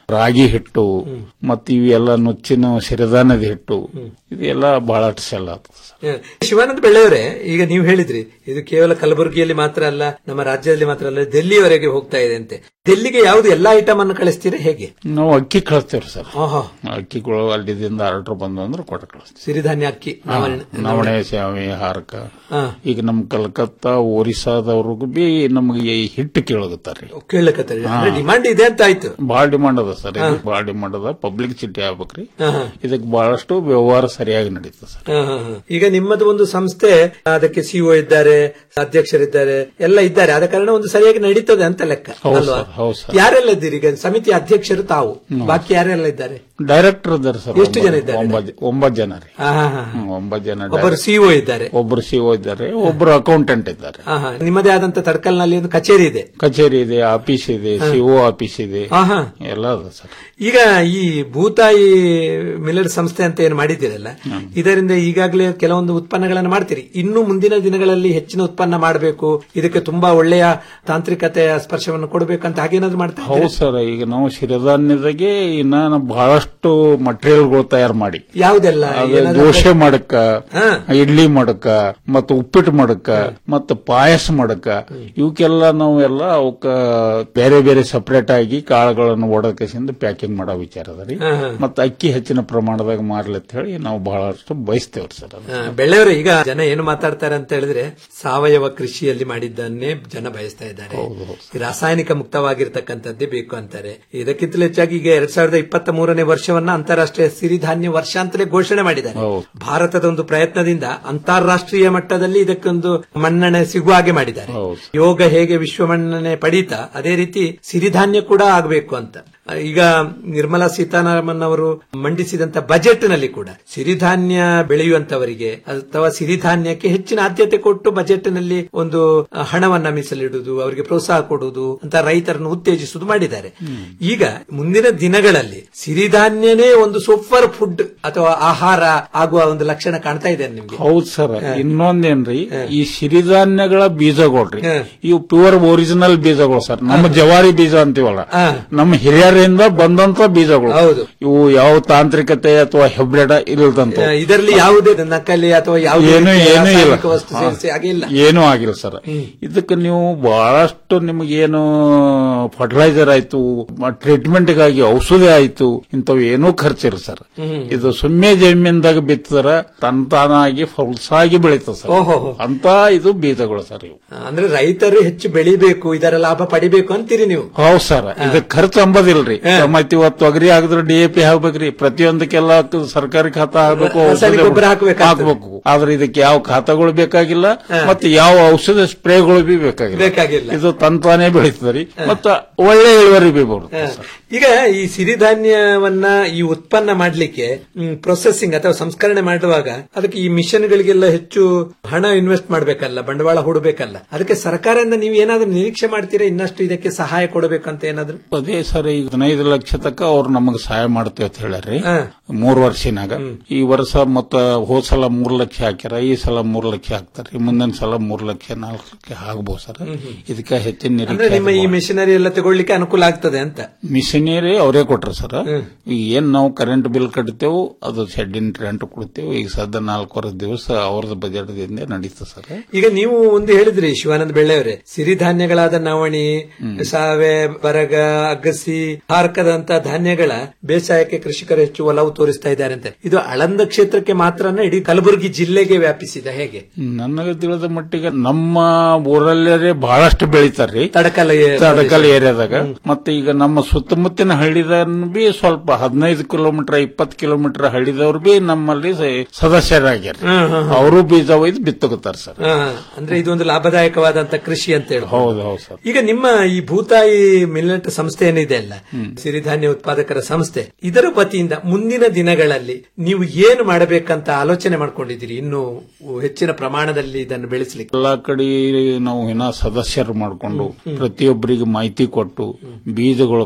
ರಾಗಿ ಹಿಟ್ಟು ಮತ್ತು ಇವೆಲ್ಲ ನುಚ್ಚಿನ ಸಿರಿಧಾನ್ಯದ ಹಿಟ್ಟು ಇದೆಲ್ಲ ಬಹಳಷ್ಟು ಸೆಲ್ ಆಗ್ತದೆ ಹ. ಶಿವಾನಂದ ಬೆಳ್ಳೆಯವರೇ ಈಗ ನೀವು ಹೇಳಿದ್ರಿ ಇದು ಕೇವಲ ಕಲಬುರಗಿಯಲ್ಲಿ ಮಾತ್ರ ಅಲ್ಲ ನಮ್ಮ ರಾಜ್ಯದಲ್ಲಿ ಮಾತ್ರ ಅಲ್ಲ ದೆಲ್ಲಿಯವರೆಗೆ ಹೋಗ್ತಾ ಇದೆ ಅಂತೆ ದೆಲ್ಲಿಗೆ ಯಾವ್ದು ಎಲ್ಲಾ ಐಟಮ್ ಅನ್ನು ಕಳಿಸ್ತೀರಾ ಹೇಗೆ ನಾವು ಅಕ್ಕಿ ಕಳಿಸ್ತೇವ್ರಿ ಸರ್ ಆಹಾ. ಅಕ್ಕಿಗಳು ಅಲ್ಲಿದಿಂದ ಆರ್ಡರ್ ಬಂದು ಅಂದ್ರೆ ಕೊಟ್ಟು ಕಳಿಸ್ತೀವಿ ಸಿರಿಧಾನ್ಯ ಅಕ್ಕಿ ನವಣೆ- ನವಣೆ ಶಾವಿ ಹಾರಕ ಹಾ. ಈಗ ನಮ್ ಕಲ್ಕತ್ತಾ ಒರಿಸ್ಸಾದವ್ರಿಗೂ ಬಿ ನಮ್ಗೆ ಈ ಹಿಟ್ಟು ಕೇಳಗತ್ತಾರ್ರಿ ಕೇಳಕತ್ತಾರೆ ಅಂದ್ರೆ ಡಿಮಾಂಡ್ ಇದೆ ಅಂತ ಆಯ್ತು ಬಹಳ ಡಿಮಾಂಡ್ ಅದ ಸರ್ ಹಾ. ಬಹಳ ಡಿಮಾಂಡ್ ಅದ ಪಬ್ಲಿಕ್ ಸಿಟಿ ಆಗ್ಬೇಕ್ರಿ ಹಾ, ಹಾ. ಇದಕ್ಕೆ ಬಹಳಷ್ಟು ವ್ಯವಹಾರ ಸರಿಯಾಗಿ ನಡೀತದೆ ಸರ್ ಹ, ಹ, ಹ. ಈಗ ನಿಮ್ಮದು ಒಂದು ಸಂಸ್ಥೆ ಅದಕ್ಕೆ ಸಿಒ ಇದ್ದಾರೆ ಅಧ್ಯಕ್ಷರಿದ್ದಾರೆ ಎಲ್ಲ ಇದ್ದಾರೆ ಆದ ಕಾರಣ ಒಂದು ಸರಿಯಾಗಿ ನಡೀತದೆ ಅಂತ ಲೆಕ್ಕ ಹೌದು ಅಲ್ವಾ ಸರ್, ಹೌದು ಸರ್. ಯಾರೆಲ್ಲ ಇದ್ದೀರಿ ಈಗ ಸಮಿತಿ ಅಧ್ಯಕ್ಷರು ತಾವು ಬಾಕಿ ಯಾರೆಲ್ಲ ಇದ್ದಾರೆ ಡೈರೆಕ್ಟರ್ ಇದ್ದಾರೆ ಸರ್ ಎಷ್ಟು ಜನ ಇದ್ದಾರೆ? ಒಂಬತ್ತು ಒಂಬತ್ತು ಜನ ರೀ ಹಾ, ಹಾ, ಹಾ. ಹ್ಮ್, ಒಂಬತ್ತು ಜನ ಒಬ್ಬರು ಸಿಒ ಇದ್ದಾರೆ ಒಬ್ಬರು ಸಿಒ ಇದ್ದಾರೆ ಒಬ್ಬರು ಅಕೌಂಟೆಂಟ್ ಇದ್ದಾರೆ ಹಾ, ಹಾ. ನಿಮ್ಮದೇ ಆದಂತ ತಡ್ಕಲ್ನಲ್ಲಿ ಒಂದು ಕಚೇರಿ ಇದೆ ಕಚೇರಿ ಇದೆ ಆಫೀಸ್ ಇದೆ ಹಾ. ಸಿಒ ಆಫೀಸ್ ಇದೆ ಹಾ, ಹಾ. ಎಲ್ಲ ಅದ ಸರ್ ಈಗ ಈ ಭೂತಾಯಿ ಮಿಲ್ಲರ್ ಸಂಸ್ಥೆ ಅಂತ ಏನು ಮಾಡಿದ್ದೀರಲ್ಲ ಇದರಿಂದ ಈಗಾಗಲೇ ಕೆಲವೊಂದು ಉತ್ಪನ್ನಗಳನ್ನು ಮಾಡ್ತೀರಿ ಇನ್ನು ಮುಂದಿನ ದಿನಗಳಲ್ಲಿ ಹೆಚ್ಚಿನ ಉತ್ಪನ್ನ ಮಾಡಬೇಕು ಇದಕ್ಕೆ ತುಂಬಾ ಒಳ್ಳೆಯ ತಾಂತ್ರಿಕತೆಯ ಸ್ಪರ್ಶವನ್ನು ಕೊಡಬೇಕಂತ ಹಾಗೇನಾದ್ರು ಮಾಡ್ತಾ ಹೌದು ಸರ್ ಈಗ ನಾವು ಸಿರಿಧಾನ್ಯದಾಗೆ ಇನ್ನ ನಾವು ಬಹಳಷ್ಟು ಮಟೀರಿಯಲ್ಗಳು ತಯಾರು ಮಾಡಿ ಯಾವುದೆಲ್ಲ ಅದು ಏನಾದ್ರು- ದೋಸೆ ಮಾಡಕ್ಕ ಹಾ. ಇಡ್ಲಿ ಮಾಡಕ್ಕ ಮತ್ತು ಉಪ್ಪಿಟ್ಟು ಮಾಡಕ್ಕ ಮತ್ತು ಪಾಯಸ ಮಾಡಕ್ಕ ಇವಕ್ಕೆಲ್ಲ ನಾವು ಎಲ್ಲ ಅವಕ್ಕ ಬೇರೆ ಬೇರೆ ಸಪರೇಟ್ ಆಗಿ ಕಾಳುಗಳನ್ನು ಒಡಕಸಿಂದ ಪ್ಯಾಕಿಂಗ್ ಮಾಡೋ ವಿಚಾರ ಅದ ರೀ ಹಾ, ಹಾ. ಮತ್ತು ಅಕ್ಕಿ ಹೆಚ್ಚಿನ ಪ್ರಮಾಣದಾಗ ಮಾರ್ಲಿ ಅಂತ ಹೇಳಿ ನಾವು ಬಹಳಷ್ಟು ಬಯಸ್ತೇವ್ರಿ ಸರ್ ಅದು. ಆ, ಬೆಳ್ಳೆಯವರು ಈಗ ಜನ ಏನು ಮಾತಾಡ್ತಾರೆ ಅಂತ ಹೇಳಿದ್ರೆ ಸಾವಯವ ಕೃಷಿಯಲ್ಲಿ ಮಾಡಿದ್ದನ್ನೇ ಜನ ಬಯಸ್ತಾ ಇದ್ದಾರೆ ಈ ರಾಸಾಯನಿಕ ಮುಕ್ತವಾಗಿರ್ತಕ್ಕಂಥದ್ದೇ ಬೇಕು ಅಂತಾರೆ ಇದಕ್ಕಿಂತಲೂ ಹೆಚ್ಚಾಗಿ ಈಗ ಎರಡ್ ಸಾವಿರದ ಇಪ್ಪತ್ತ ಮೂರನೇ ವರ್ಷವನ್ನ ಅಂತಾರಾಷ್ಟ್ರೀಯ ಸಿರಿಧಾನ್ಯ ವರ್ಷ ಅಂತಲೇ ಘೋಷಣೆ ಮಾಡಿದ್ದಾರೆ ಭಾರತದ ಒಂದು ಪ್ರಯತ್ನದಿಂದ ಅಂತಾರಾಷ್ಟ್ರೀಯ ಮಟ್ಟದಲ್ಲಿ ಇದಕ್ಕೊಂದು ಮನ್ನಣೆ ಸಿಗುವ ಹಾಗೆ ಮಾಡಿದ್ದಾರೆ ಯೋಗ ಹೇಗೆ ವಿಶ್ವ ಮನ್ನಣೆ ಪಡೀತಾ ಅದೇ ರೀತಿ ಸಿರಿಧಾನ್ಯ ಕೂಡ ಆಗಬೇಕು ಅಂತ ಈಗ ನಿರ್ಮಲಾ ಸೀತಾರಾಮನ್ ಅವರು ಮಂಡಿಸಿದಂತ ಬಜೆಟ್ ನಲ್ಲಿ ಕೂಡ ಸಿರಿಧಾನ್ಯ ಬೆಳೆಯುವಂತವರಿಗೆ ಅಥವಾ ಸಿರಿಧಾನ್ಯಕ್ಕೆ ಹೆಚ್ಚಿನ ಆದ್ಯತೆ ಕೊಟ್ಟು ಬಜೆಟ್ ನಲ್ಲಿ ಒಂದು ಹಣವನ್ನ ಮೀಸಲಿಡುವುದು ಅವರಿಗೆ ಪ್ರೋತ್ಸಾಹ ಕೊಡುವುದು ಅಂತ ರೈತರನ್ನು ಉತ್ತೇಜಿಸುವುದು ಮಾಡಿದ್ದಾರೆ ಈಗ ಮುಂದಿನ ದಿನಗಳಲ್ಲಿ ಸಿರಿಧಾನ್ಯನೇ ಒಂದು ಸೂಪರ್ ಫುಡ್ ಅಥವಾ ಆಹಾರ ಆಗುವ ಒಂದು ಲಕ್ಷಣ ಕಾಣ್ತಾ ಇದೆ ನಿಮ್ಗೆ ಹೌದು ಸರ್ ಇನ್ನೊಂದೇನ್ರಿ ಈ ಸಿರಿಧಾನ್ಯಗಳ ಬೀಜಗಳ್ರಿ ಇವು ಪ್ಯೂರ್ ಒರಿಜಿನಲ್ ಬೀಜಗಳು ಸರ್ ನಮ್ಮ ಜವಾರಿ ಬೀಜ ಅಂತೀವಲ್ಲ ನಮ್ಮ ಹಿರಿಯರಿಂದ ಬಂದಂತ ಬೀಜಗಳು ಇವು ಯಾವ ತಾಂತ್ರಿಕತೆ ಅಥವಾ ಹೆಬ್ರಿಡ ಇಲ್ಲದಂತ ಆ, ಇದರಲ್ಲಿ ಯಾವುದೇ ನಕಲಿ ಅಥವಾ ಯಾವುದೇ ಏನು ರೀತಿಯ ಏನು ಇಲ್ಲ ರಾಸಾಯನಿಕ ವಸ್ತು ಸೇರಿಸಿ ಹಾಗೆ ಇಲ್ಲ ಏನೂ ಆಗಿಲ್ಲ ಸರ್ ಇದಕ್ಕೆ ನೀವು ಬಹಳಷ್ಟು ನಿಮಗೇನು ಫರ್ಟಿಲೈಸರ್ ಆಯ್ತು ಟ್ರೀಟ್ಮೆಂಟ್ಗಾಗಿ ಔಷಧಿ ಆಯ್ತು ಇಂಥವು ಏನೂ ಖರ್ಚಿಲ್ಲ ಸರ್ ಹ್ಮ್. ಇದು ಸುಮ್ಮನೆ ಜಮೀನ್ದಾಗ ಬಿತ್ತಿದ್ರ ತನ್ ತಾನಾಗಿ ಫಲ್ಸಾಗಿ ಬೆಳೀತದೆ ಸರ್ ಓಹೋಹೋ. ಅಂತ ಇದು ಬೀಜಗಳು ಸರ್ ಇವು ಅಂದ್ರೆ ರೈತರು ಹೆಚ್ಚು ಬೆಳಿಬೇಕು ಇದರ ಲಾಭ ಪಡಿಬೇಕು ಅಂತೀರಿ ನೀವು ಹೌದು ಸರ್ ಇದು ಖರ್ಚು ಅಂಬೋದಿಲ್ರಿ ಮತ್ತೆ ಇವತ್ತು ತೊಗರಿ ಹಾಕಿದ್ರೆ ಡಿ ಎ ಪಿ ಹಾಕ್ಬೇಕ್ರಿ ಪ್ರತಿಯೊಂದಕ್ಕೆಲ್ಲ ಕ- ಸರ್ಕಾರಿ ಖಾತಾ ಹಾಕ್ಬೇಕು ರಾಸಾಯನಿಕ ಔಷಧಿ ಗೊಬ್ಬರ ಹಾಕ್ಬೇಕಾಗ್ತದೆ. ಹಾಕ್ಬೇಕು ಆದ್ರೆ ಇದಕ್ಕೆ ಯಾವ ಖಾತಾಗಳು ಬೇಕಾಗಿಲ್ಲ ಮತ್ತೆ ಯಾವ ಔಷಧ ಸ್ಪ್ರೇಗಳು ಬಿ ಬೇಕಾಗಿಲ್ಲ ಬೇಕಾಗಿಲ್ಲ. ಇದು ತಂತಾನೇ ಬೆಳೀತದ್ರಿ ಮತ್ತ ಒಳ್ಳೆ ಇಳುವರಿ ಬಿ ಬರುತ್ತೆ ಹ. ಈಗ ಈ ಸಿರಿಧಾನ್ಯವನ್ನ ಈ ಉತ್ಪನ್ನ ಮಾಡ್ಲಿಕ್ಕೆ ಪ್ರೊಸೆಸಿಂಗ್ ಅಥವಾ ಸಂಸ್ಕರಣೆ ಮಾಡುವಾಗ ಅದಕ್ಕೆ ಈ ಮಿಷನ್ಗಳಿಗೆಲ್ಲ ಹೆಚ್ಚು ಹಣ ಇನ್ವೆಸ್ಟ್ ಮಾಡಬೇಕಲ್ಲ ಬಂಡವಾಳ ಹೂಡಬೇಕಲ್ಲ ಅದಕ್ಕೆ ಸರ್ಕಾರದಿಂದ ನೀವು ಏನಾದ್ರೂ ನಿರೀಕ್ಷೆ ಮಾಡ್ತೀರಾ ಇನ್ನಷ್ಟು ಇದಕ್ಕೆ ಸಹಾಯ ಕೊಡಬೇಕಂತ ಏನಾದ್ರು ಅದೇ ಸರ್ ಈಗ ಹದಿನೈದು ಲಕ್ಷ ತಕ್ಕ ಅವ್ರು ನಮಗೆ ಸಹಾಯ ಮಾಡ್ತೇವೆ ಅಂತ ಹೇಳ್ಯಾರ್ರಿ ಮೂರ್ ವರ್ಷನಾಗ ಈ ವರ್ಷ ಮತ್ತ ಹೋದ್ ಸಲ ಮೂರ್ ಲಕ್ಷ ಹಾಕ್ಯಾರ ಈ ಸಲ ಮೂರ್ ಲಕ್ಷ ಹಾಕ್ತಾರ್ರಿ ಮುಂದಿನ ಸಲ ಮೂರ್ ಲಕ್ಷ ನಾಲ್ಕು ಲಕ್ಷ ಆಗ್ಬೋದು ಸರ್ ಇದಕ್ಕೆ ಹೆಚ್ಚಿನ ಅಂದ್ರೆ ನಿರೀಕ್ಷೆ ನಿಮ್ಮ ಈ ಮೆಷಿನರಿ ಎಲ್ಲ ತಗೊಳ್ಳಿಕ್ಕೆ ಅನುಕೂಲ ಆಗ್ತದೆ ಅಂತ ಮಿಷನರಿ ಅವರೇ ಕೊಟ್ರ ಸರ್ ಈಗ ಏನ್ ನಾವು ಕರೆಂಟ್ ಬಿಲ್ ಕಟ್ತೇವೆ ಅದು ಶೆಡ್ಡಿನ ರೆಂಟ್ ಕೊಡ್ತೇವೆ ಈಗ ಸದ್ಯ ನಾಲ್ಕೂವರೆ ದಿವಸ ಅವ್ರದ್ದು ಬಜೆಟ್ ದಿಂದ ನಡೀತದೆ ಸರ್ ಈಗ ನೀವು ಒಂದು ಹೇಳಿದ್ರಿ ಶಿವಾನಂದ ಬೆಳ್ಳೆಯವರೇ ಸಿರಿಧಾನ್ಯಗಳಾದ ನವಣಿ ಸಾವೆ ಬರಗ ಅಗಸಿ ಹಾರ್ಕದಂತ ಧಾನ್ಯಗಳ ಬೇಸಾಯಕ್ಕೆ ಕೃಷಿಕರು ಹೆಚ್ಚು ಒಲವು ತೋರಿಸ್ತಾ ಇದ್ದಾರೆ ಅಂತ ಇದು ಆಳಂದ ಕ್ಷೇತ್ರಕ್ಕೆ ಮಾತ್ರನ ಇಡೀ ಕಲಬುರಗಿ ಜಿಲ್ಲೆಗೆ ವ್ಯಾಪಿಸಿದ ಹೇಗೆ ನನಗೆ ತಿಳಿದ ಮಟ್ಟಿಗೆ ನಮ್ಮ ಊರಲ್ಲೇ ಬಹಳಷ್ಟು ಬೆಳಿತಾರ್ರಿ ತಡಕಲ ತಡಕಲ್ ಏರಿಯಾದಾಗ ಮತ್ತೆ ಈಗ ನಮ್ಮ ಸುತ್ತಮುತ್ತಿನ ಹಳ್ಳಿದ ಬಿ ಸ್ವಲ್ಪ ಹದಿನೈದು ಕಿಲೋಮೀಟರ್ ಇಪ್ಪತ್ತು ಕಿಲೋಮೀಟರ್ ಹಳ್ಳಿದವ್ರು ಬಿ ನಮ್ಮಲ್ಲಿ ಸ- ಸದಸ್ಯರಾಗ್ಯಾರ ಅವರು ಬೀಜ ಒಯ್ದು ಬಿತ್ತಗುತ್ತಾರ ಸರ್ ಹಾ, ಅಂದ್ರೆ ಇದೊಂದು ಲಾಭದಾಯಕವಾದಂತ ಕೃಷಿ ಅಂತ ಹೇಳಿ ಹೌದು ಹೌದು ಸರ್ ಈಗ ನಿಮ್ಮ ಈ ಭೂತಾಯಿ ಮಿಲ್ಲೆಟ್ ಸಂಸ್ಥೆ ಏನಿದೆ ಅಲ್ಲ ಸಿರಿಧಾನ್ಯ ಉತ್ಪಾದಕರ ಸಂಸ್ಥೆ ಇದರ ವತಿಯಿಂದ ಮುಂದಿನ ದಿನಗಳಲ್ಲಿ ನೀವು ಏನು ಮಾಡಬೇಕಂತ ಆಲೋಚನೆ ಮಾಡ್ಕೊಂಡಿದ್ದೀರಿ ಇನ್ನು ಹೆಚ್ಚಿನ ಪ್ರಮಾಣದಲ್ಲಿ ಇದನ್ನು ಬೆಳೆಸಲಿಕ್ಕೆ ಎಲ್ಲಾ ಕಡೆ ನಾವು ಇನ್ನ ಸದಸ್ಯರು ಮಾಡಿಕೊಂಡು ಪ್ರತಿಯೊಬ್ಬರಿಗೆ ಮಾಹಿತಿ ಕೊಟ್ಟು ಬೀಜಗಳು ಕೊಟ್ಟು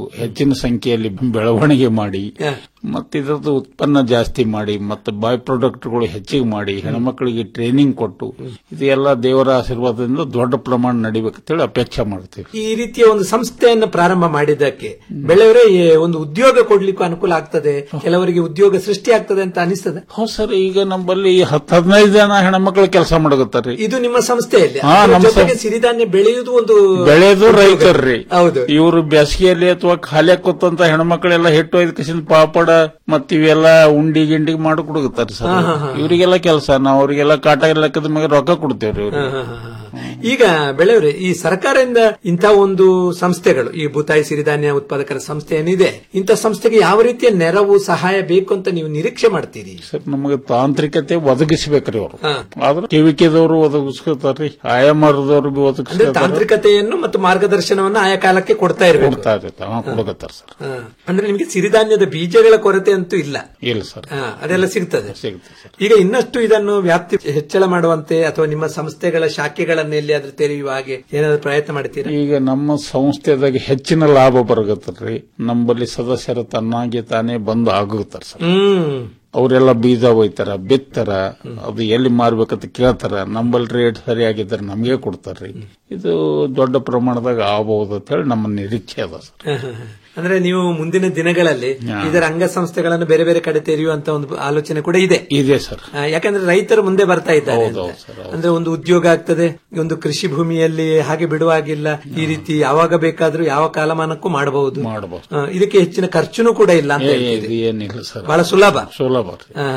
ಹೆಚ್ಚಿನ ಸಂಖ್ಯೆಯಲ್ಲಿ ಬೆಳವಣಿಗೆ ಮಾಡಿ ಮತ್ತೆ ಇದರದ್ದು ಉತ್ಪನ್ನ ಜಾಸ್ತಿ ಮಾಡಿ ಮತ್ತೆ ಬೈ ಪ್ರಾಡಕ್ಟ್ಗಳು ಹೆಚ್ಚಿಗೆ ಮಾಡಿ ಹೆಣ್ಮಕ್ಳಿಗೆ ಟ್ರೈನಿಂಗ್ ಕೊಟ್ಟು ಇದು ಎಲ್ಲ ದೇವರ ಆಶೀರ್ವಾದದಿಂದ ದೊಡ್ಡ ಪ್ರಮಾಣ ನಡಿಬೇಕಂತೇಳಿ ಅಪೇಕ್ಷೆ ಮಾಡ್ತೀವಿ ಈ ರೀತಿಯ ಒಂದು ಸಂಸ್ಥೆಯನ್ನು ಪ್ರಾರಂಭ ಮಾಡಿದ್ದಕ್ಕೆ ಬೆಳೆಯವರೇ ಈ ಒಂದು ಉದ್ಯೋಗ ಕೊಡ್ಲಿಕ್ಕೂ ಅನುಕೂಲ ಆಗ್ತದೆ ಕೆಲವರಿಗೆ ಉದ್ಯೋಗ ಸೃಷ್ಟಿ ಆಗ್ತದೆ ಅಂತ ಅನಿಸ್ತದೆ ಹೌದು ಸರ್ ಈಗ ನಮ್ಮಲ್ಲಿ ಹತ್ತು ಹದಿನೈದು ಜನ ಹೆಣ್ಮಕ್ಳು ಕೆಲಸ ಮಾಡಕತ್ತಾರೆ ಇದು ನಿಮ್ಮ ಸಂಸ್ಥೆಯಲ್ಲಿ ಹಾ, ಅದರ ನಮ್ಮ ಜೊತೆಗೆ ಸಂ- ಸಿರಿಧಾನ್ಯ ಬೆಳೆಯುವುದು ಒಂದು ಬೆಳೆದು ಉದ್ಯೋಗ. ರೈತರ್ರಿ ಹೌದು ಇವರು ಬೇಸಿಗೆಯಲ್ಲಿ ಅಥವಾ ಖಾಲಿ ಕೂತಂತ ಹೆಣ್ಮಕ್ಳೆಲ್ಲ ಹಿಟ್ಟು ಒಯ್ದು ಕಸಿನ ಪಾಪಡ ಮತ್ ಇವೆಲ್ಲ ಉಂಡಿ ಗಿಂಡಿ ಮಾಡಿ ಕೊಡುತ್ತಾರೆ ಸರ್ ಹಾ, ಹಾ, ಹಾ. ಇವರಿಗೆಲ್ಲ ಕೆಲಸ ನಾವು ಅವರಿಗೆಲ್ಲ ಕಾಟ ಲೆಕ್ಕದ ಮೇಲೆ ರೊಕ್ಕ ಕೊಡ್ತೇವ್ರಿ ಹಾ, ಹಾ, ಹಾ, ಹಾ. ಈಗ ಬೆಳೆಯವ್ರೆ ಈ ಸರ್ಕಾರದಿಂದ ಇಂಥ ಒಂದು ಸಂಸ್ಥೆಗಳು ಈ ಭೂತಾಯಿ ಸಿರಿಧಾನ್ಯ ಉತ್ಪಾದಕರ ಸಂಸ್ಥೆ ಏನಿದೆ ಇಂಥ ಸಂಸ್ಥೆಗೆ ಯಾವ ರೀತಿಯ ನೆರವು ಸಹಾಯ ಬೇಕು ಅಂತ ನೀವು ನಿರೀಕ್ಷೆ ಮಾಡ್ತೀರಿ ಸರ್ ನಮಗೆ ತಾಂತ್ರಿಕತೆ ಒದಗಿಸ್ಬೇಕ್ರಿ ಅವರು ಹಾ. ಆದ್ರೆ ಕೆವಿಕೆದವರು ಒದಗಿಸ್ಕೊತಾರ್ರಿ ಆಯಾಮರದವ್ರು ಬಿ ಅಂದ್ರೆ ಒದಗಿಸ್ಕೊತಾರ ತಾಂತ್ರಿಕತೆಯನ್ನು ಮತ್ತು ಮಾರ್ಗದರ್ಶನವನ್ನ ಆಯಾ ಕಾಲಕ್ಕೆ ಕೊಡ್ತಾ ಇರಬೇಕು ಕೊಡ್ತಾ ಇರುತ್ತೆ ಹಾ, ಕೊಡಕತ್ತಾರ ಸರ್ ಹಾ. ಅಂದ್ರೆ ನಿಮಗೆ ಸಿರಿಧಾನ್ಯದ ಬೀಜಗಳ ಕೊರತೆ ಅಂತೂ ಇಲ್ಲ ಇಲ್ಲ ಸರ್ ಹಾ, ಅದೆಲ್ಲ ಸಿಗ್ತದೆ ಸಿಗುತ್ತೆ ಸರ್ ಈಗ ಇನ್ನಷ್ಟು ಇದನ್ನು ವ್ಯಾಪ್ತಿ ಹೆಚ್ಚಳ ಮಾಡುವಂತೆ ಅಥವಾ ನಿಮ್ಮ ಸಂಸ್ಥೆಗಳ ಶಾಖೆಗಳನ್ನು ಎಲ್ಲಿಯಾದ್ರೂ ತೆರೆಯುವ ಹಾಗೆ ಏನಾದ್ರೂ ಪ್ರಯತ್ನ ಮಾಡ್ತೀರಾ ಈಗ ನಮ್ಮ ಸಂಸ್ಥೆದಾಗ ಹೆಚ್ಚಿನ ಲಾಭ ಬರಗತ್ತಲ್ರಿ ನಮ್ಮಲ್ಲಿ ಸದಸ್ಯರ ತನ್ನಾಗಿ ತಾನೇ ಬಂದು ಆಗುತ್ತಾರ ಸರ್ ಹ್ಮ್ ಅವರೆಲ್ಲ ಬೀಜ ಒಯ್ತಾರ ಬಿತ್ತಾರ ಅದು ಎಲ್ಲಿ ಮಾರ್ಬೇಕಂತ ಕೇಳ್ತಾರ ನಂಬಲ್ ರೇಟ್ ಸರಿಯಾಗಿದ್ರೆ ನಮಗೆ ಕೊಡ್ತಾರ್ರಿ ಇದು ದೊಡ್ಡ ಪ್ರಮಾಣದಾಗ ಆಗಬಹುದು ಅಂತ ಹೇಳಿ ನಮ್ಮ ನಿರೀಕ್ಷೆ ಅದ ಸರ್ ಹ, ಹ, ಹ. ಅಂದ್ರೆ ನೀವು ಮುಂದಿನ ದಿನಗಳಲ್ಲಿ ಹಾ. ಇದರ ಅಂಗಸಂಸ್ಥೆಗಳನ್ನು ಬೇರೆ ಬೇರೆ ಕಡೆ ತೆರೆಯುವಂತ ಒಂದು ಆಲೋಚನೆ ಕೂಡ ಇದೆ ಇದೆ ಸರ್ ಆ, ಯಾಕಂದ್ರೆ ರೈತರು ಮುಂದೆ ಬರ್ತಾ ಇದ್ದಾರೆ ಹೌದು, ಅಂತ. ಹೌದು ಸರ್, ಅಂದ್ರೆ ಒಂದು ಉದ್ಯೋಗ ಆಗ್ತದೆ ಒಂದು ಕೃಷಿ ಭೂಮಿಯಲ್ಲಿ ಹಾಗೆ ಬಿಡುವಾಗಿಲ್ಲ ಈ ರೀತಿ ಯಾವಾಗ ಬೇಕಾದ್ರೂ ಯಾವ ಕಾಲಮಾನಕ್ಕೂ ಮಾಡಬಹುದು ಮಾಡಬಹುದು ಆ, ಇದಕ್ಕೆ ಹೆಚ್ಚಿನ ಖರ್ಚುನೂ ಕೂಡ ಇಲ್ಲ ಅಂತ ಹೇಳ್ತೀರಿ. ಏನಿಲ್ಲ ಸರ್ ಬಹಳ ಸುಲಭ ಸುಲಭ ರೀ. ಆ,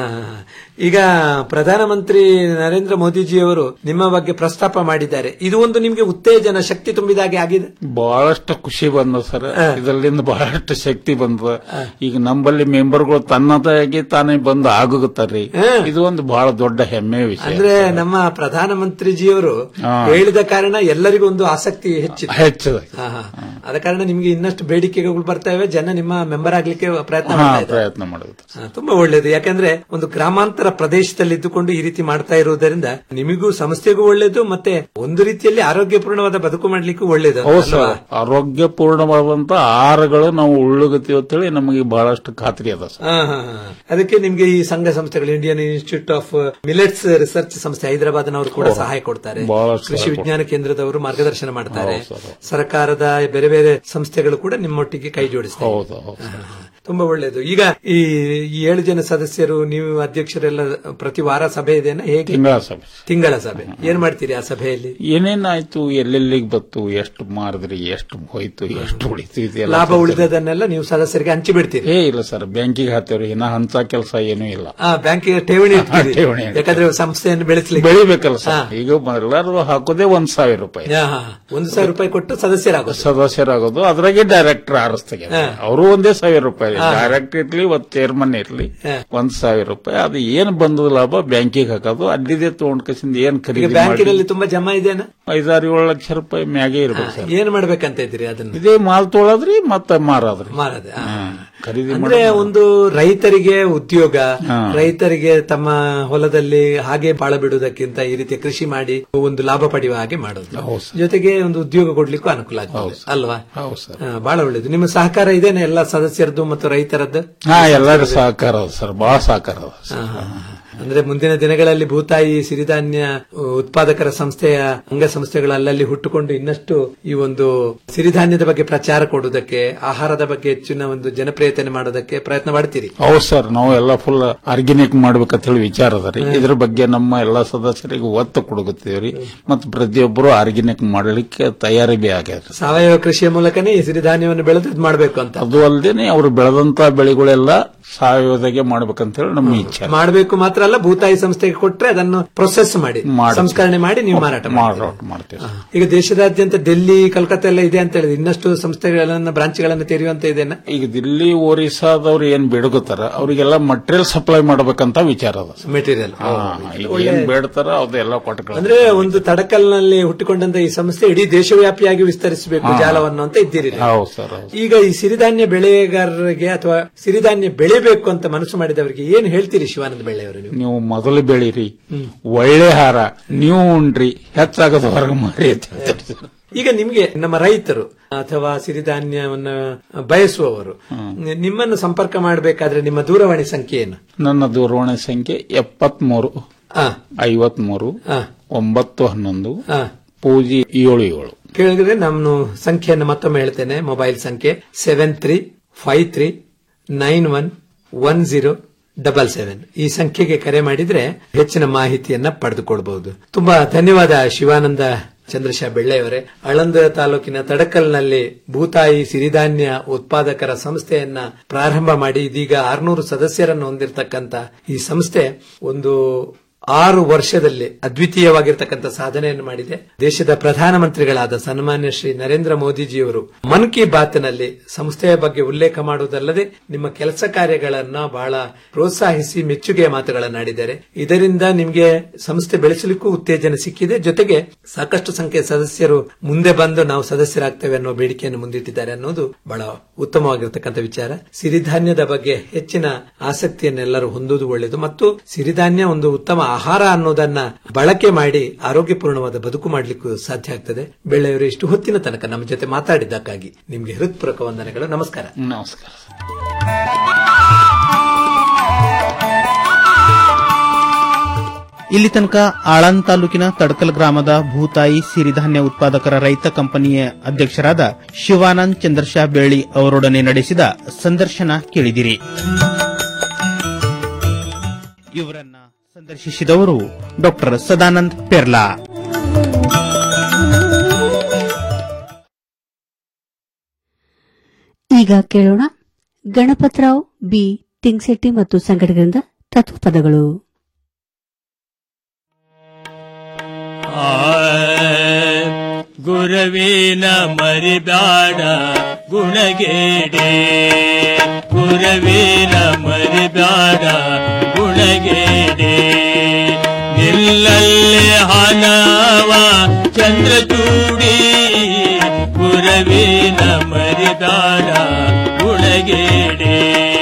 ಈಗ ಪ್ರಧಾನಮಂತ್ರಿ ನರೇಂದ್ರ ಮೋದಿಜಿಯವರು ನಿಮ್ಮ ಬಗ್ಗೆ ಪ್ರಸ್ತಾಪ ಮಾಡಿದ್ದಾರೆ ಇದು ಒಂದು ನಿಮಗೆ ಉತ್ತೇಜನ ಶಕ್ತಿ ತುಂಬಿದಾಗೆ ಆಗಿದೆ ಬಹಳಷ್ಟು ಖುಷಿ ಬಂದ ಸರ್ ಇದರಿಂದ ಬಹಳಷ್ಟು ಶಕ್ತಿ ಬಂದ ಈಗ ನಂಬಲ್ಲಿ ಮೆಂಬರ್ಗಳು ತನ್ನದಾಗಿ ತಾನೇ ಬಂದು ಆಗುತ್ತಾರ್ರಿ ಇದು ಒಂದು ಬಹಳ ದೊಡ್ಡ ಹೆಮ್ಮೆಯ ವಿಷಯ ಅಂದ್ರೆ ನಮ್ಮ ಪ್ರಧಾನಮಂತ್ರಿಜಿಯವರು ಹಾ. ಹೇಳಿದ ಕಾರಣ ಎಲ್ಲರಿಗೂ ಒಂದು ಆಸಕ್ತಿ ಹೆಚ್ಚಿದೆ ಹೆಚ್ಚಿದೆ ಹಾ, ಹಾ. ಆದ ಕಾರಣ ನಿಮ್ಗೆ ಇನ್ನಷ್ಟು ಬೇಡಿಕೆಗಳು ಬರ್ತಾ ಇವೆ ಜನ ನಿಮ್ಮ ಮೆಂಬರ್ ಆಗ್ಲಿಕ್ಕೆ ಪ್ರಯತ್ನ ಹಾ, ಮಾಡ್ತಾ ಇದ್ದಾರೆ ಪ್ರಯತ್ನ ಮಾಡುತ್ತೆ ಹಾ, ತುಂಬಾ ಒಳ್ಳೇದು ಯಾಕಂದ್ರೆ ಒಂದು ಗ್ರಾಮಾಂತರ ಪ್ರದೇಶದಲ್ಲಿ ಇದ್ದುಕೊಂಡು ಈ ರೀತಿ ಮಾಡ್ತಾ ಇರುವುದರಿಂದ ನಿಮಗೂ ಸಂಸ್ಥೆಗೂ ಒಳ್ಳೇದು ಮತ್ತೆ ಒಂದು ರೀತಿಯಲ್ಲಿ ಆರೋಗ್ಯಪೂರ್ಣವಾದ ಬದುಕು ಮಾಡ್ಲಿಕ್ಕೂ ಒಳ್ಳೇದು ಹೌದು ಅಲ್ವಾ? ಸರ್ ಆರೋಗ್ಯಪೂರ್ಣವಾದಂತ ಆಹಾರಗಳು ನಾವು ಉಳ್ಳುಗತ್ತೀವಿ ಅಂತೇಳಿ ನಮಗೆ ಬಹಳಷ್ಟು ಖಾತ್ರಿ ಅದ ಸರ್ ಹಾ, ಹಾ, ಹಾ. ಅದಕ್ಕೆ ನಿಮ್ಗೆ ಈ ಸಂಘ ಸಂಸ್ಥೆಗಳು Indian Institute of Millets Research ಸಂಸ್ಥೆ ಹೈದರಾಬಾದ್ನವರು ಕೂಡ ಹೌದು. ಸಹಾಯ ಕೊಡ್ತಾರೆ ಬಹಳಷ್ಟು ಕೃಷಿ ಸಹಾಯ ವಿಜ್ಞಾನ ಕೇಂದ್ರದವರು ಮಾರ್ಗದರ್ಶನ ಮಾಡ್ತಾರೆ ಹೌದು ಸರ್. ಸರ್ಕಾರದ ಬೇರೆ ಬೇರೆ ಸಂಸ್ಥೆಗಳು ಕೂಡ ನಿಮ್ಮೊಟ್ಟಿಗೆ ಕೈ ಜೋಡಿಸ್ತಾರೆ ಹೌದು ಹೌದು ಹಾ, ಹಾ. ತುಂಬಾ ಒಳ್ಳೇದು ಈಗ ಈ ಈ ಏಳು ಜನ ಸದಸ್ಯರು ನೀವು ಅಧ್ಯಕ್ಷರೆಲ್ಲ ಪ್ರತಿ ವಾರ ಸಭೆ ಇದೆಯಾ ಹೇಗೆ ತಿಂಗಳ ಸಭೆ ತಿಂಗಳ ಸಭೆ ಏನ್ ಮಾಡ್ತೀರಿ ಆ ಸಭೆಯಲ್ಲಿ ಏನೇನಾಯ್ತು ಎಲ್ಲೆಲ್ಲಿಗೆ ಬತ್ತು ಎಷ್ಟು ಮಾರಿದ್ರಿ ಎಷ್ಟು ಹೋಯ್ತು ಎಷ್ಟು ಉಳಿತು ಇದೆಲ್ಲ ಲಾಭ ಚರ್ಚೆ. ಉಳಿದದನ್ನೆಲ್ಲ ನೀವು ಸದಸ್ಯರಿಗೆ ಹಂಚಿ ಬಿಡ್ತೀರಿ ಏ ಇಲ್ಲ ಸರ್ ಬ್ಯಾಂಕಿಗೆ ಹಾಕ್ತೇವ್ರಿ ಇನ್ನ ಅಂತ ಕೆಲಸ ಏನೂ ಇಲ್ಲ ಆ ಬ್ಯಾಂಕಿಗೆ ಠೇವಣಿ ಇಡ್ತೀರಿ. ಠೇವಣಿ ಇಡ್ತೀವಿ. ಯಾಕಂದ್ರೆ ಸಂಸ್ಥೆಯನ್ನು ಬೆಳೆಸಲಿಕ್ಕೆ ಬೆಳಿಬೇಕಲ್ಲ ಸರ್ ಈಗ ಎಲ್ಲರೂ ಹಾಕೋದೇ ಒಂದ್ ಸಾವಿರ ರೂಪಾಯಿ ಹಾ, ಹಾ. ಒಂದು ಸಾವಿರ ರೂಪಾಯಿ ಕೊಟ್ಟು ಸದಸ್ಯರಾಗೋದು ಸದಸ್ಯರಾಗೋದು ಅದ್ರಾಗೆ ಡೈರೆಕ್ಟರ್ ಆರಿಸ್ತಾರೆ ಹಾ. ಅವರು ಒಂದೇ ಸಾವಿರ ರೂಪಾಯಿ ಹಾ. ಡೈರೆಕ್ಟರ್ ಇರ್ಲಿ ಒಂದ್ ಚೇರ್ಮನ್ ಇರ್ಲಿ ಹಾ. ಒಂದ್ ಸಾವಿರ ರೂಪಾಯಿ ಅದು ಏನ್ ಬಂದದ ಲಾಭ ಬ್ಯಾಂಕಿಗೆ ಹಾಕೋದು ಅಲ್ಲಿದೆ ತಗೊಂಡ್ ಕಸಿಂದ ಏನ್ ಈಗ ಖರೀದಿ ಮಾಡಿ ಬ್ಯಾಂಕಿನಲ್ಲಿ ತುಂಬಾ ಜಮಾ ಇದೆಯಾ ಐದಾರು ಏಳು ಲಕ್ಷ ರೂಪಾಯಿ ಮ್ಯಾಗೆ ಇರ್ಬೇಕು ಸರ್ ಏನ್ ಮಾಡ್ಬೇಕಂತ ಇದ್ರಿ ಅದನ್ನ ಇದೇ ಮಾಲ್ ತೊಗೊಳದ್ರಿ ಮತ್ತೆ ಮಾರಾದ್ರಿ ಮಾರದೆ ಆ. ಖರೀದಿ ಅಂದ್ರೆ ಮಾಡೋದು. ಒಂದು ರೈತರಿಗೆ ಉದ್ಯೋಗ ಹಾ. ರೈತರಿಗೆ ತಮ್ಮ ಹೊಲದಲ್ಲಿ ಹಾಗೆ ಬಾಳ ಬಿಡುವುದಕ್ಕಿಂತ ಈ ರೀತಿ ಕೃಷಿ ಮಾಡಿ ಒಂದು ಲಾಭ ಪಡೆಯುವ ಹಾಗೆ ಮಾಡೋದು ಜೊತೆಗೆ ಒಂದು ಉದ್ಯೋಗ ಕೊಡ್ಲಿಕ್ಕೂ ಅನುಕೂಲ ಆಗ್ತದೆ ಅಲ್ವಾ ಹೌದು ಸರ್ ಹಾ, ಬಹಳ ಒಳ್ಳೇದು ನಿಮ್ಮ ಸಹಕಾರ ಇದೇನೆ ಎಲ್ಲ ಸದಸ್ಯರದ್ದು ಮತ್ತು ರೈತರದ್ದು ಹಾ ಎಲ್ಲರೂ ಸಹಕಾರ ಅದ ಸರ್ ಬಹಳ ಸಹಕಾರ ಅದ ಸರ್. ಹಾ, ಹಾ, ಹಾ. ಅಂದ್ರೆ ಮುಂದಿನ ದಿನಗಳಲ್ಲಿ ಭೂತಾಯಿ ಸಿರಿಧಾನ್ಯ ಉತ್ಪಾದಕರ ಸಂಸ್ಥೆಯ ಅಂಗಸಂಸ್ಥೆಗಳು ಅಲ್ಲಲ್ಲಿ ಹುಟ್ಟುಕೊಂಡು ಇನ್ನಷ್ಟು ಈ ಒಂದು ಸಿರಿಧಾನ್ಯದ ಬಗ್ಗೆ ಪ್ರಚಾರ ಕೊಡುವುದಕ್ಕೆ ಆಹಾರದ ಬಗ್ಗೆ ಹೆಚ್ಚಿನ ಒಂದು ಜನಪ್ರಿಯತೆ ಮಾಡೋದಕ್ಕೆ ಪ್ರಯತ್ನ ಮಾಡ್ತೀರಿ ಹೌದು ಸರ್ ನಾವು ಎಲ್ಲ ಫುಲ್ ಆರ್ಗ್ಯಾನಿಕ್ ಮಾಡ್ಬೇಕಂತ ಹೇಳಿ ವಿಚಾರ ಅದ ರೀ ಇದ್ರ ಬಗ್ಗೆ ನಮ್ಮ ಎಲ್ಲಾ ಸದಸ್ಯರಿಗೆ ಒತ್ತು ಕೊಡುತ್ತೀವ್ರಿ ಮತ್ತು ಪ್ರತಿಯೊಬ್ಬರು ಆರ್ಗ್ಯಾನಿಕ್ ಮಾಡಲಿಕ್ಕೆ ತಯಾರಿ ಬಿ ಆಗ್ಯಾರ ಸಾವಯವ ಕೃಷಿಯ ಮೂಲಕನೇ ಈ ಸಿರಿಧಾನ್ಯವನ್ನು ಬೆಳೆದು ಇದ್ ಮಾಡ್ಬೇಕು ಅಂತ ಅದು ಅಲ್ಲದೆ ಅವರು ಬೆಳೆದಂತ ಬೆಳೆಗಳೆಲ್ಲ ಸಾವಯವದಾಗೆ ಮಾಡ್ಬೇಕಂತ ಹೇಳಿ ನಮ್ಮ ಇಚ್ಛೆ ಮಾಡಬೇಕು ಮಾತ್ರ ಅಲ್ಲ ಭೂತಾಯಿ ಸಂಸ್ಥೆಗೆ ಕೊಟ್ರೆ ಅದನ್ನು ಪ್ರೊಸೆಸ್ ಮಾಡಿ ಮಾಡಿ. ಸಂಸ್ಕರಣೆ ಮಾಡಿ ನೀವು ಮಾರಾಟ ಮಾಡ್ತೀರಿ. ಮಾರಾಟ ಮಾಡ್ತೀವಿ ಸರ್. ಈಗ ದೇಶದಾದ್ಯಂತ ಡೆಲ್ಲಿ ಕಲ್ಕತ್ತಾ ಎಲ್ಲ ಇದೆ ಅಂತ ಹೇಳಿದ್ರೆ ಇನ್ನಷ್ಟು ಸಂಸ್ಥೆಗಳನ್ನ ಬ್ರಾಂಚ್ಗಳನ್ನ ತೆರೆಯುವಂತ ಇದೆನಾ ಈಗ ದಿಲ್ಲಿ ಒರಿಸ್ಸಾದವ್ರು ಏನ್ ಬೇಡಗುತ್ತಾರ ಅವರಿಗೆಲ್ಲ ಮಟೀರಿಯಲ್ ಸಪ್ಲೈ ಮಾಡ್ಬೇಕಂತ ವಿಚಾರ ಅದ ಸರ್. ಮೆಟೀರಿಯಲ್ ಹಾ, ಈಗ ಏನ್ ಬೇಡ್ತಾರ ಅದೆಲ್ಲ ಕೊಟ್ಟ ಅಂದ್ರೆ ಒಂದು ತಡಕಲ್ನಲ್ಲಿ ಹುಟ್ಟಿಕೊಂಡಂತ ಈ ಸಂಸ್ಥೆ ಇಡೀ ದೇಶವ್ಯಾಪಿಯಾಗಿ ವಿಸ್ತರಿಸಬೇಕು ಹಾ. ಜಾಲವನ್ನು ಅಂತ ಇದ್ದೀರಿ ನೀವು. ಹೌದು ಸರ್ ಹೌದು. ಈಗ ಈ ಸಿರಿಧಾನ್ಯ ಬೆಳೆಗಾರರಿಗೆ ಅಥವಾ ಸಿರಿಧಾನ್ಯ ಬೆಳೆಬೇಕು ಅಂತ ಮನಸ್ಸು ಮಾಡಿದವರಿಗೆ ಏನ್ ಹೇಳ್ತೀರಿ ಶಿವಾನಂದ ಬೆಳೆಯವರು ನೀವು ನೀವು ಮೊದಲು ಬೆಳೀರಿ ಒಳ್ಳೆ ಹಾರ ನೀವು ಉಂಡ್ರಿ ಹೆಚ್ಚಾಗದ ಹೊರಗೆ ಮಾರಿ ಅಂತ ಹೇಳ್ತಾರೆ ಸರ್. ಈಗ ನಿಮ್ಗೆ ನಮ್ಮ ರೈತರು ಅಥವಾ ಸಿರಿಧಾನ್ಯವನ್ನ ಬಯಸುವವರು ನಿಮ್ಮನ್ನು ಸಂಪರ್ಕ ಮಾಡಬೇಕಾದ್ರೆ ನಿಮ್ಮ ದೂರವಾಣಿ ಸಂಖ್ಯೆ ಏನು ನನ್ನ ದೂರವಾಣಿ ಸಂಖ್ಯೆ ಎಪ್ಪತ್ಮೂರು ಆ. ಐವತ್ಮೂರು ಆ. ಒಂಬತ್ತು ಹನ್ನೊಂದು ಆ. ಪೂಜಿ ಏಳು ಏಳು ಕೇಳಿದ್ರೆ ನಾನು ಸಂಖ್ಯೆಯನ್ನು ಮತ್ತೊಮ್ಮೆ ಹೇಳ್ತೇನೆ ಮೊಬೈಲ್ ಸಂಖ್ಯೆ seven three five three nine one one zero double seven ಈ ಸಂಖ್ಯೆಗೆ ಕರೆ ಮಾಡಿದ್ರೆ ಹೆಚ್ಚಿನ ಮಾಹಿತಿಯನ್ನ ಪಡೆದುಕೊಳ್ಬಹುದು ತುಂಬಾ ಧನ್ಯವಾದ ಶಿವಾನಂದ ಚಂದ್ರಶಾ ಬೆಳ್ಳೆಯವರೇ ಆಳಂದ ತಾಲೂಕಿನ ತಡಕಲ್ನಲ್ಲಿ ಭೂತಾಯಿ ಸಿರಿಧಾನ್ಯ ಉತ್ಪಾದಕರ ಸಂಸ್ಥೆಯನ್ನ ಪ್ರಾರಂಭ ಮಾಡಿ ಇದೀಗ ಆರ್ನೂರು ಸದಸ್ಯರನ್ನು ಹೊಂದಿರತಕ್ಕಂತ ಈ ಸಂಸ್ಥೆ ಒಂದು ಆರು ವರ್ಷದಲ್ಲಿ ಅದ್ವಿತೀಯವಾಗಿರ್ತಕ್ಕಂಥ ಸಾಧನೆಯನ್ನು ಮಾಡಿದೆ ದೇಶದ ಪ್ರಧಾನಮಂತ್ರಿಗಳಾದ ಸನ್ಮಾನ್ಯ ಶ್ರೀ ನರೇಂದ್ರ ಮೋದಿಜಿಯವರು ಮನ್ ಕಿ ಬಾತ್ನಲ್ಲಿ ಸಂಸ್ಥೆಯ ಬಗ್ಗೆ ಉಲ್ಲೇಖ ಮಾಡುವುದಲ್ಲದೆ ನಿಮ್ಮ ಕೆಲಸ ಕಾರ್ಯಗಳನ್ನ ಬಹಳ ಪ್ರೋತ್ಸಾಹಿಸಿ ಮೆಚ್ಚುಗೆಯ ಮಾತುಗಳನ್ನಾಡಿದ್ದಾರೆ ಇದರಿಂದ ನಿಮಗೆ ಸಂಸ್ಥೆ ಬೆಳೆಸಲಿಕ್ಕೂ ಉತ್ತೇಜನ ಸಿಕ್ಕಿದೆ ಜೊತೆಗೆ ಸಾಕಷ್ಟು ಸಂಖ್ಯೆಯ ಸದಸ್ಯರು ಮುಂದೆ ಬಂದು ನಾವು ಸದಸ್ಯರಾಗ್ತೇವೆ ಅನ್ನೋ ಬೇಡಿಕೆಯನ್ನು ಮುಂದಿಟ್ಟಿದ್ದಾರೆ ಅನ್ನೋದು ಬಹಳ ಉತ್ತಮವಾಗಿರ್ತಕ್ಕಂಥ ವಿಚಾರ ಸಿರಿಧಾನ್ಯದ ಬಗ್ಗೆ ಹೆಚ್ಚಿನ ಆಸಕ್ತಿಯನ್ನೆಲ್ಲರೂ ಹೊಂದುವುದು ಒಳ್ಳೆಯದು ಮತ್ತು ಸಿರಿಧಾನ್ಯ ಒಂದು ಉತ್ತಮ ಆಹಾರ ಅನ್ನೋದನ್ನ ಬಳಕೆ ಮಾಡಿ ಆರೋಗ್ಯಪೂರ್ಣವಾದ ಬದುಕು ಮಾಡಲಿಕ್ಕೂ ಸಾಧ್ಯ ಆಗ್ತದೆ ಬೆಳ್ಳೆಯವರು ಇಷ್ಟು ಹೊತ್ತಿನ ತನಕ ನಮ್ಮ ಜೊತೆ ಮಾತಾಡಿದ್ದಕ್ಕಾಗಿ ನಿಮ್ಗೆ ಹೃತ್ಪೂರ್ವಕ ವಂದನೆಗಳು ನಮಸ್ಕಾರ ನಮಸ್ಕಾರ ಇಲ್ಲಿ ತನಕ ಆಳಂದ್ ತಾಲೂಕಿನ ತಡಕಲ್ ಗ್ರಾಮದ ಭೂತಾಯಿ ಸಿರಿಧಾನ್ಯ ಉತ್ಪಾದಕರ ರೈತ ಕಂಪನಿಯ ಅಧ್ಯಕ್ಷರಾದ ಶಿವಾನಂದ್ ಚಂದ್ರಶಾ ಬೇಳಿ ಅವರೊಡನೆ ನಡೆಸಿದ ಸಂದರ್ಶನ ಕೇಳಿದಿರಿ ಇವರನ್ನ ಸಂದರ್ಶಿಸಿದವರು ಡಾಕ್ಟರ್ ಸದಾನಂದ್ ಪೆರ್ಲಾ ಈಗ ಕೇಳೋಣ ಗಣಪತರಾವ್ ಬಿ ತಿಂಗ್ಸೆಟ್ಟಿ ಮತ್ತು ಸಂಘಟಕರಿಂದ ತತ್ವಪದಗಳು ಗುರವಿನ ಮರಿಬ್ಯಾಡ ಗುಣಗೇಡೆ ಗುರವಿನ ಮರಿಬ್ಯಾಡ ಗುಣಗೇಡೆ ನಿಲ್ಲಲ್ಲಿ ಹನವ ಚಂದ್ರಚೂಡಿ ಗುರವಿನ ಮರಿಬ್ಯಾಡ ಗುಣಗೇಡೆ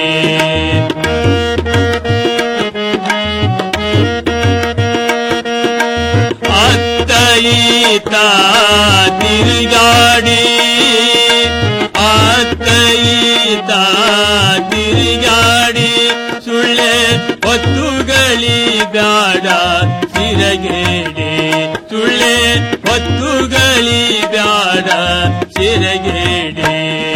ಅತ್ತ ಈತ ತಿರುಗಾಡಿ ಅತ್ತ ಈತ ತಿರುಗಾಡಿ ಸುಳ್ಳೆ ಹೊತ್ತುಗಳಿ ಬ್ಯಾಡ ಸಿರಗೇಡೆ ಸುಳ್ಳೆ ಹೊತ್ತುಗಳಿ ಬ್ಯಾಡ ಸಿರಗೇಡೆ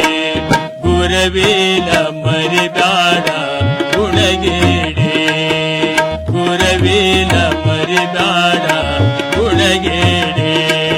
ಗುರವೇಲ ಮರಿ ಬ್ಯಾಡ ಗುಣಗೇಡೆ ಗುರವೇಲ ಮರಿ ಬ್ಯಾಡ ಗುಣಗೇಡೆ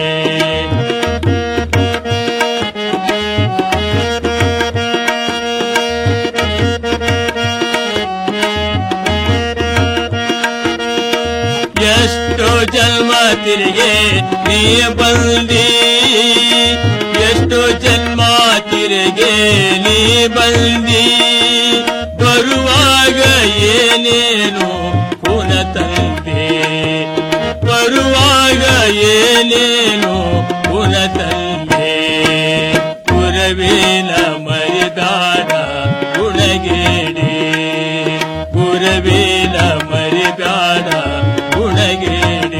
ಎಷ್ಟೋ ಜನ್ಮ ತಿರುಗೆ ನೀ ಬಂದಿ ಎಷ್ಟೋ ಜನ್ಮ ತಿರುಗೆ ನೀ ಬಂದಿ ಬರುವಾಗ ಏನೇನು ಪುನ ತಂದೆ ಬರುವಾಗ ಏನೇನು ಪುನ ತಂದೆ ಗುರವೇನ ಮರಿದಾಡ ಗುಣಗೇಡೆ ಗುರವೇನ ಮರಿದಾಡ ಗುಣಗೇಡೆ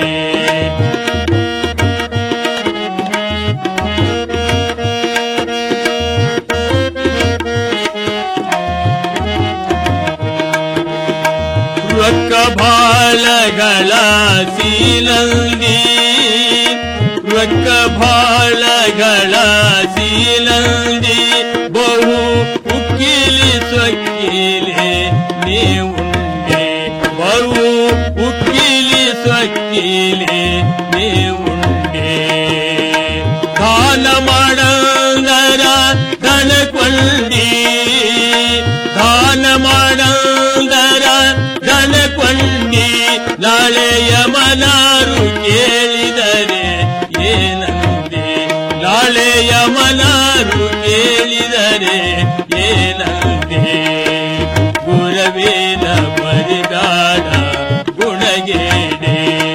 ರೊಕ್ಕ ಬಾಳಗಳ ಸೀಲಂದಿ ರೊಕ್ಕ ಬಾಳಗಳ ಸೀಲಂದಿ ಬಹು ಉಕ್ಕಿಲಿ ಸೊಕ್ಕಿಲೆ ನೀವುಂಡೆ ಬಹು ಉಕ್ಕಿಲಿ ಸೊಕ್ಕಿಲೆ ನೀವುಂಡೆ ದಾನ ಮಾಡಂದರ ದನ ಕೊಂಡಿ ದಾನ ಮಾಡಂದರ ದನ ಕೊಂಡಿ ನಾಳೆಯ ಮನಾರು ಕೇಳಿದರೆ ಏನಂದೆ ನಾಳೆಯ ಮನಾರು ಕೇಳಿದರೆ ಏನಂದೆ ಗುರವೇನ ಮರಿದಾಡ ಗುಣಗೇಡೆ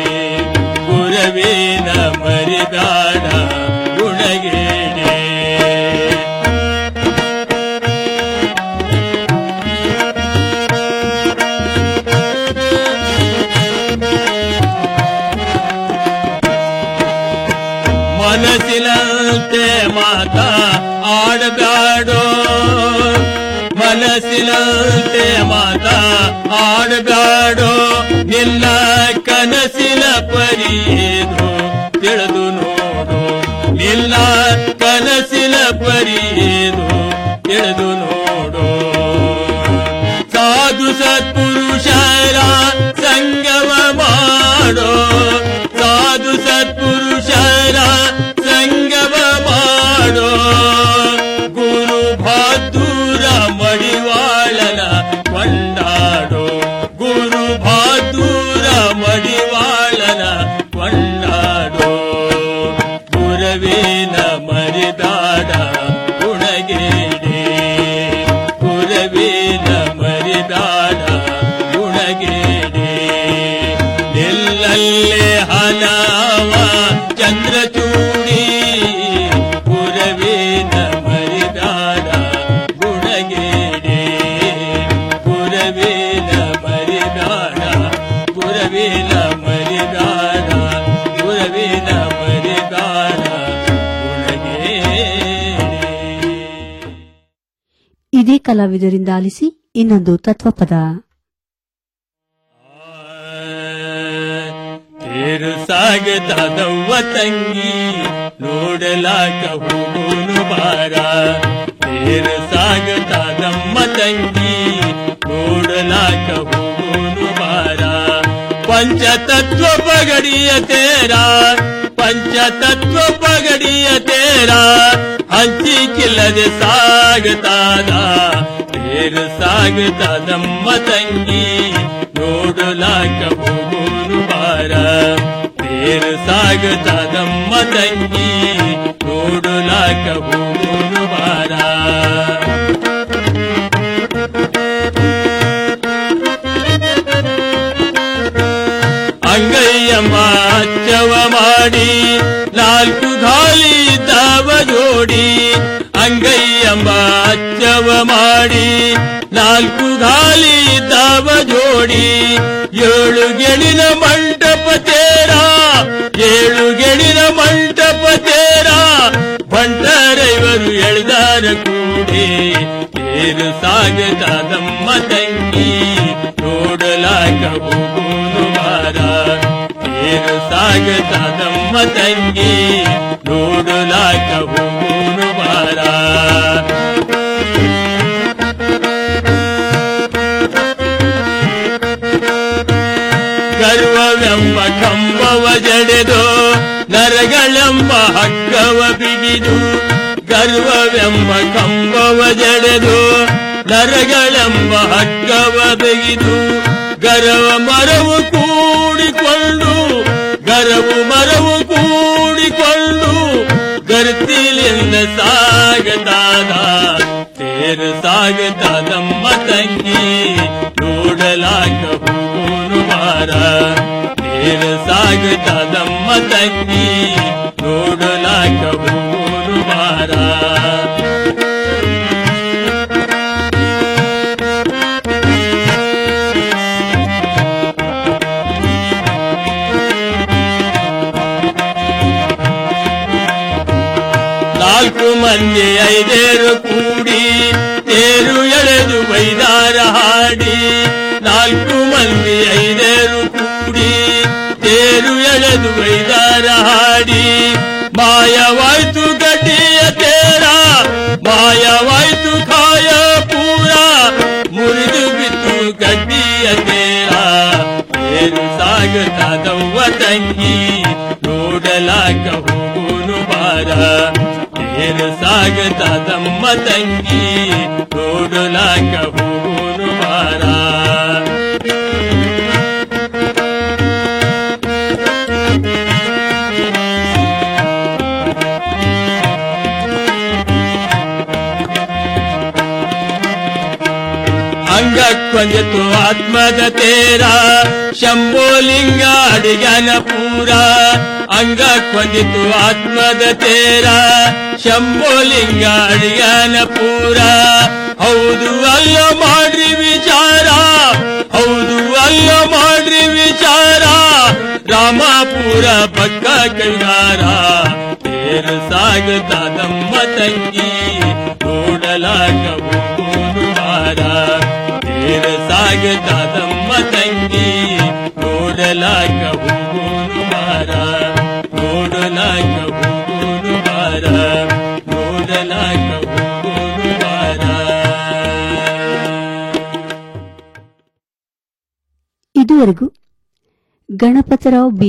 ಗುರವೇನ ಮರಿದಾಡ ಗುಣಗೇಡೆ ಮನಸ್ಸಿನಂತೆ ಮಾತ ಆಡಬ್ಯಾಡೋ ನಿನ್ನ ಕನಸಿನ ಪರಿಯೇನು ತಿಳಿದು ನೋಡು ನಿನ್ನ ಕನಸಿನ ಪರಿಯೇನು ತಿಳಿದು ನೋಡು ಸಾಧು ಸತ್ಪುರುಷರ ಸಂಗಮ ಮಾಡೋ ಸಾಧು ಸತ್ಪುರುಷರ ಸಂಗಮ ಮಾಡೋ ಗುರು ಬಹಾದೂರ ಮಡಿವಾಳನ ಕೊಂಡಾಡೋ ಗುರು ಬಹಾದೂರ ಮಡಿವಾಳನ ಕೊಂಡಾಡೋ ಗುರವೇನ ಮರಿದಾಡ ಗುಣಗೇಡಿ ಗುರವೇನ ಮರಿದಾಡ ಗುಣಗೇಡಿ ನಿಲ್ಲಲ್ಲೇ ಹನಾವ ಚಂದ್ರಚೂಡಿ ಗುರವೇನ ಮರಿದಾಡ ಗುಣಗೇಡಿ ಗುರವೇನ ಮರಿದಾಡ ಗುರವೇನ ಮರಿದಾಡ ಗುರವೇನ ಮರಿದಾಡ ಇದೇ ಕಲಾವಿದರಿಂದ ಆಲಿಸಿ ಇನ್ನೊಂದು ತತ್ವಪದ ತೇರು ಸಾಗದವ್ವ ತಂಗಿ ನೋಡಲಾಕ ಹೋಗೋನು ಬಾರ ತೇರು ಸಾಗದಮ್ಮ ತಂಗಿ ನೋಡಲಾಕ ಹೋಗೋನು ಬಾರ ಪಂಚತತ್ವ ಪಗಡಿಯ ತೇರ ಪಂಚತತ್ವ ಪಗಡಿಯ ತೇರ ಹಂಚಿಕಿಲ್ಲದೆ ಸಾಗತಾದ ತೇರು ಸಾಗತಾದಮ್ಮ ತಂಗಿ ನೋಡಲಾಕ ಹೋಗೋನು ಬಾರ ತೇರು ಸಾಗತಾದಮ್ಮ ತಂಗಿ ನೋಡಲಾಕ ಹೋಗೋನು ಬಾರ ಅಂಗಯ್ಯಮ್ಮ ಅಚ್ಚವ ಮಾಡಿ ನಾಲ್ಕು ಗಾಲಿ ತಾವ ಜೋಡಿ ಅಂಗಯ್ಯಮ್ಮ ಅಚ್ಚವ ಮಾಡಿ ನಾಲ್ಕು ಗಾಲಿ ತಾವ ಜೋಡಿ ಏಳು ಗೆಳಿನ ಮಂಟಪ ತೇರ ಏಳು ಗೆಳಿನ ಮಂಟಪ ತೇರ ಬಂಟರೈವರು ಎಳೆದಾರ ಕೂಡಿ ತೇರು ಸಾಗತಾದಮ್ಮ ತಂಗಿ ನೋಡಲಾಕ ಹೋಗೋನು ಬಾರ ತೇರು ಸಾಗತಾದಮ್ಮ ತಂಗಿ ನೋಡಲಾಕ ಹೋಗೋನು ಬಾರ ಗರ್ವವೆಂಬ ಕಂಬವ ಜಡೆದು ನರಗಳೆಂಬ ಹಗ್ಗವ ಬಿಗಿದು ಗರ್ವವೆಂಬ ಕಂಬವ ಜಡೆದು ನರಗಳೆಂಬ ಹಗ್ಗವ ಬಿಗಿದು ಗರವ ಮರವು ಕೂಡಿಕೊಂಡು ಗರವು ಮರವು ಕೂಡಿಕೊಂಡು ಗರ್ತಿಲಿಂದ ಸಾಗತಾದ ತೇರು ಸಾಗತಾದಮ್ಮ ತಂಗಿ ನೋಡಲಾಕ ಹೋಗೋನು ಬಾರ ತೇರು ಸಾಗತಾದಮ್ಮ ತಂಗಿ ನೋಡಲಾಕ ಹೋಗೋನು ಬಾರ ನಾಲ್ಕು ಮಂದಿ ಐದೇರು ಕೂಡಿ ತೇರು ಎಳೆದು ಬೈದಾರ ಹಾಡಿ ನಾಲ್ಕು ಮಂದಿ ಐದೇರು ಕೂಡಿ ತೇರು ಎಳೆದು ಬೈದಾರ ಹಾಡಿ ಮಾಯವಾಯ್ತು ಗಡ್ಡಿಯ ತೇರ ಮಾಯವಾಯ್ತು ಕಾಯ ಪೂರ ಮುರಿದು ಬಿತ್ತು ಗಡ್ಡಿಯ ತೇರ ತೇರು ಸಾಗತಾದವ್ವ ತಂಗಿ ನೋಡಲಾಕ ಹೋಗೋನು ಬಾರ ತೇರು ಸಾಗತಾದಮ್ಮ ತಂಗಿ ನೋಡಲಾಕ ಹೋಗೋನು ಬಾರ ಅಂಗಕ್ಕೊಂದಿತು ಆತ್ಮದ ತೇರ ಶಂಭೋಲಿಂಗ ಅಡಿಗನ ಪೂರ ಅಂಗಕ್ಕೊಂದಿತು ಆತ್ಮದ ತೇರ ಶಂಭೋಲಿಂಗ ಅಡಿಗನ ಪೂರ ಹೌದು ಅಲ್ಲ ಮಾಡ್ರಿ ವಿಚಾರ ಹೌದು ಅಲ್ಲ ಮಾಡ್ರಿ ವಿಚಾರ ರಾಮಾಪುರ ಪಕ್ಕ ಕೈಗಾರ ತೇರು ಸಾಗುತ್ತಾದಮ್ಮ ತಂಗಿ ನೋಡಲಾಕ ಹೋಗೋನು ಬಾರ ಆಗದಾದಮ್ಮ ತಂಗಿ ನೋಡಲಾಕ ಹೋಗೋನು ಬಾರ ನೋಡಲಾಕ ಹೋಗೋನು ಬಾರ ನೋಡಲಾಕ ಹೋಗೋನು ಬಾರ ಇದುವರೆಗೂ ಗಣಪತರಾವ್ ಬಿ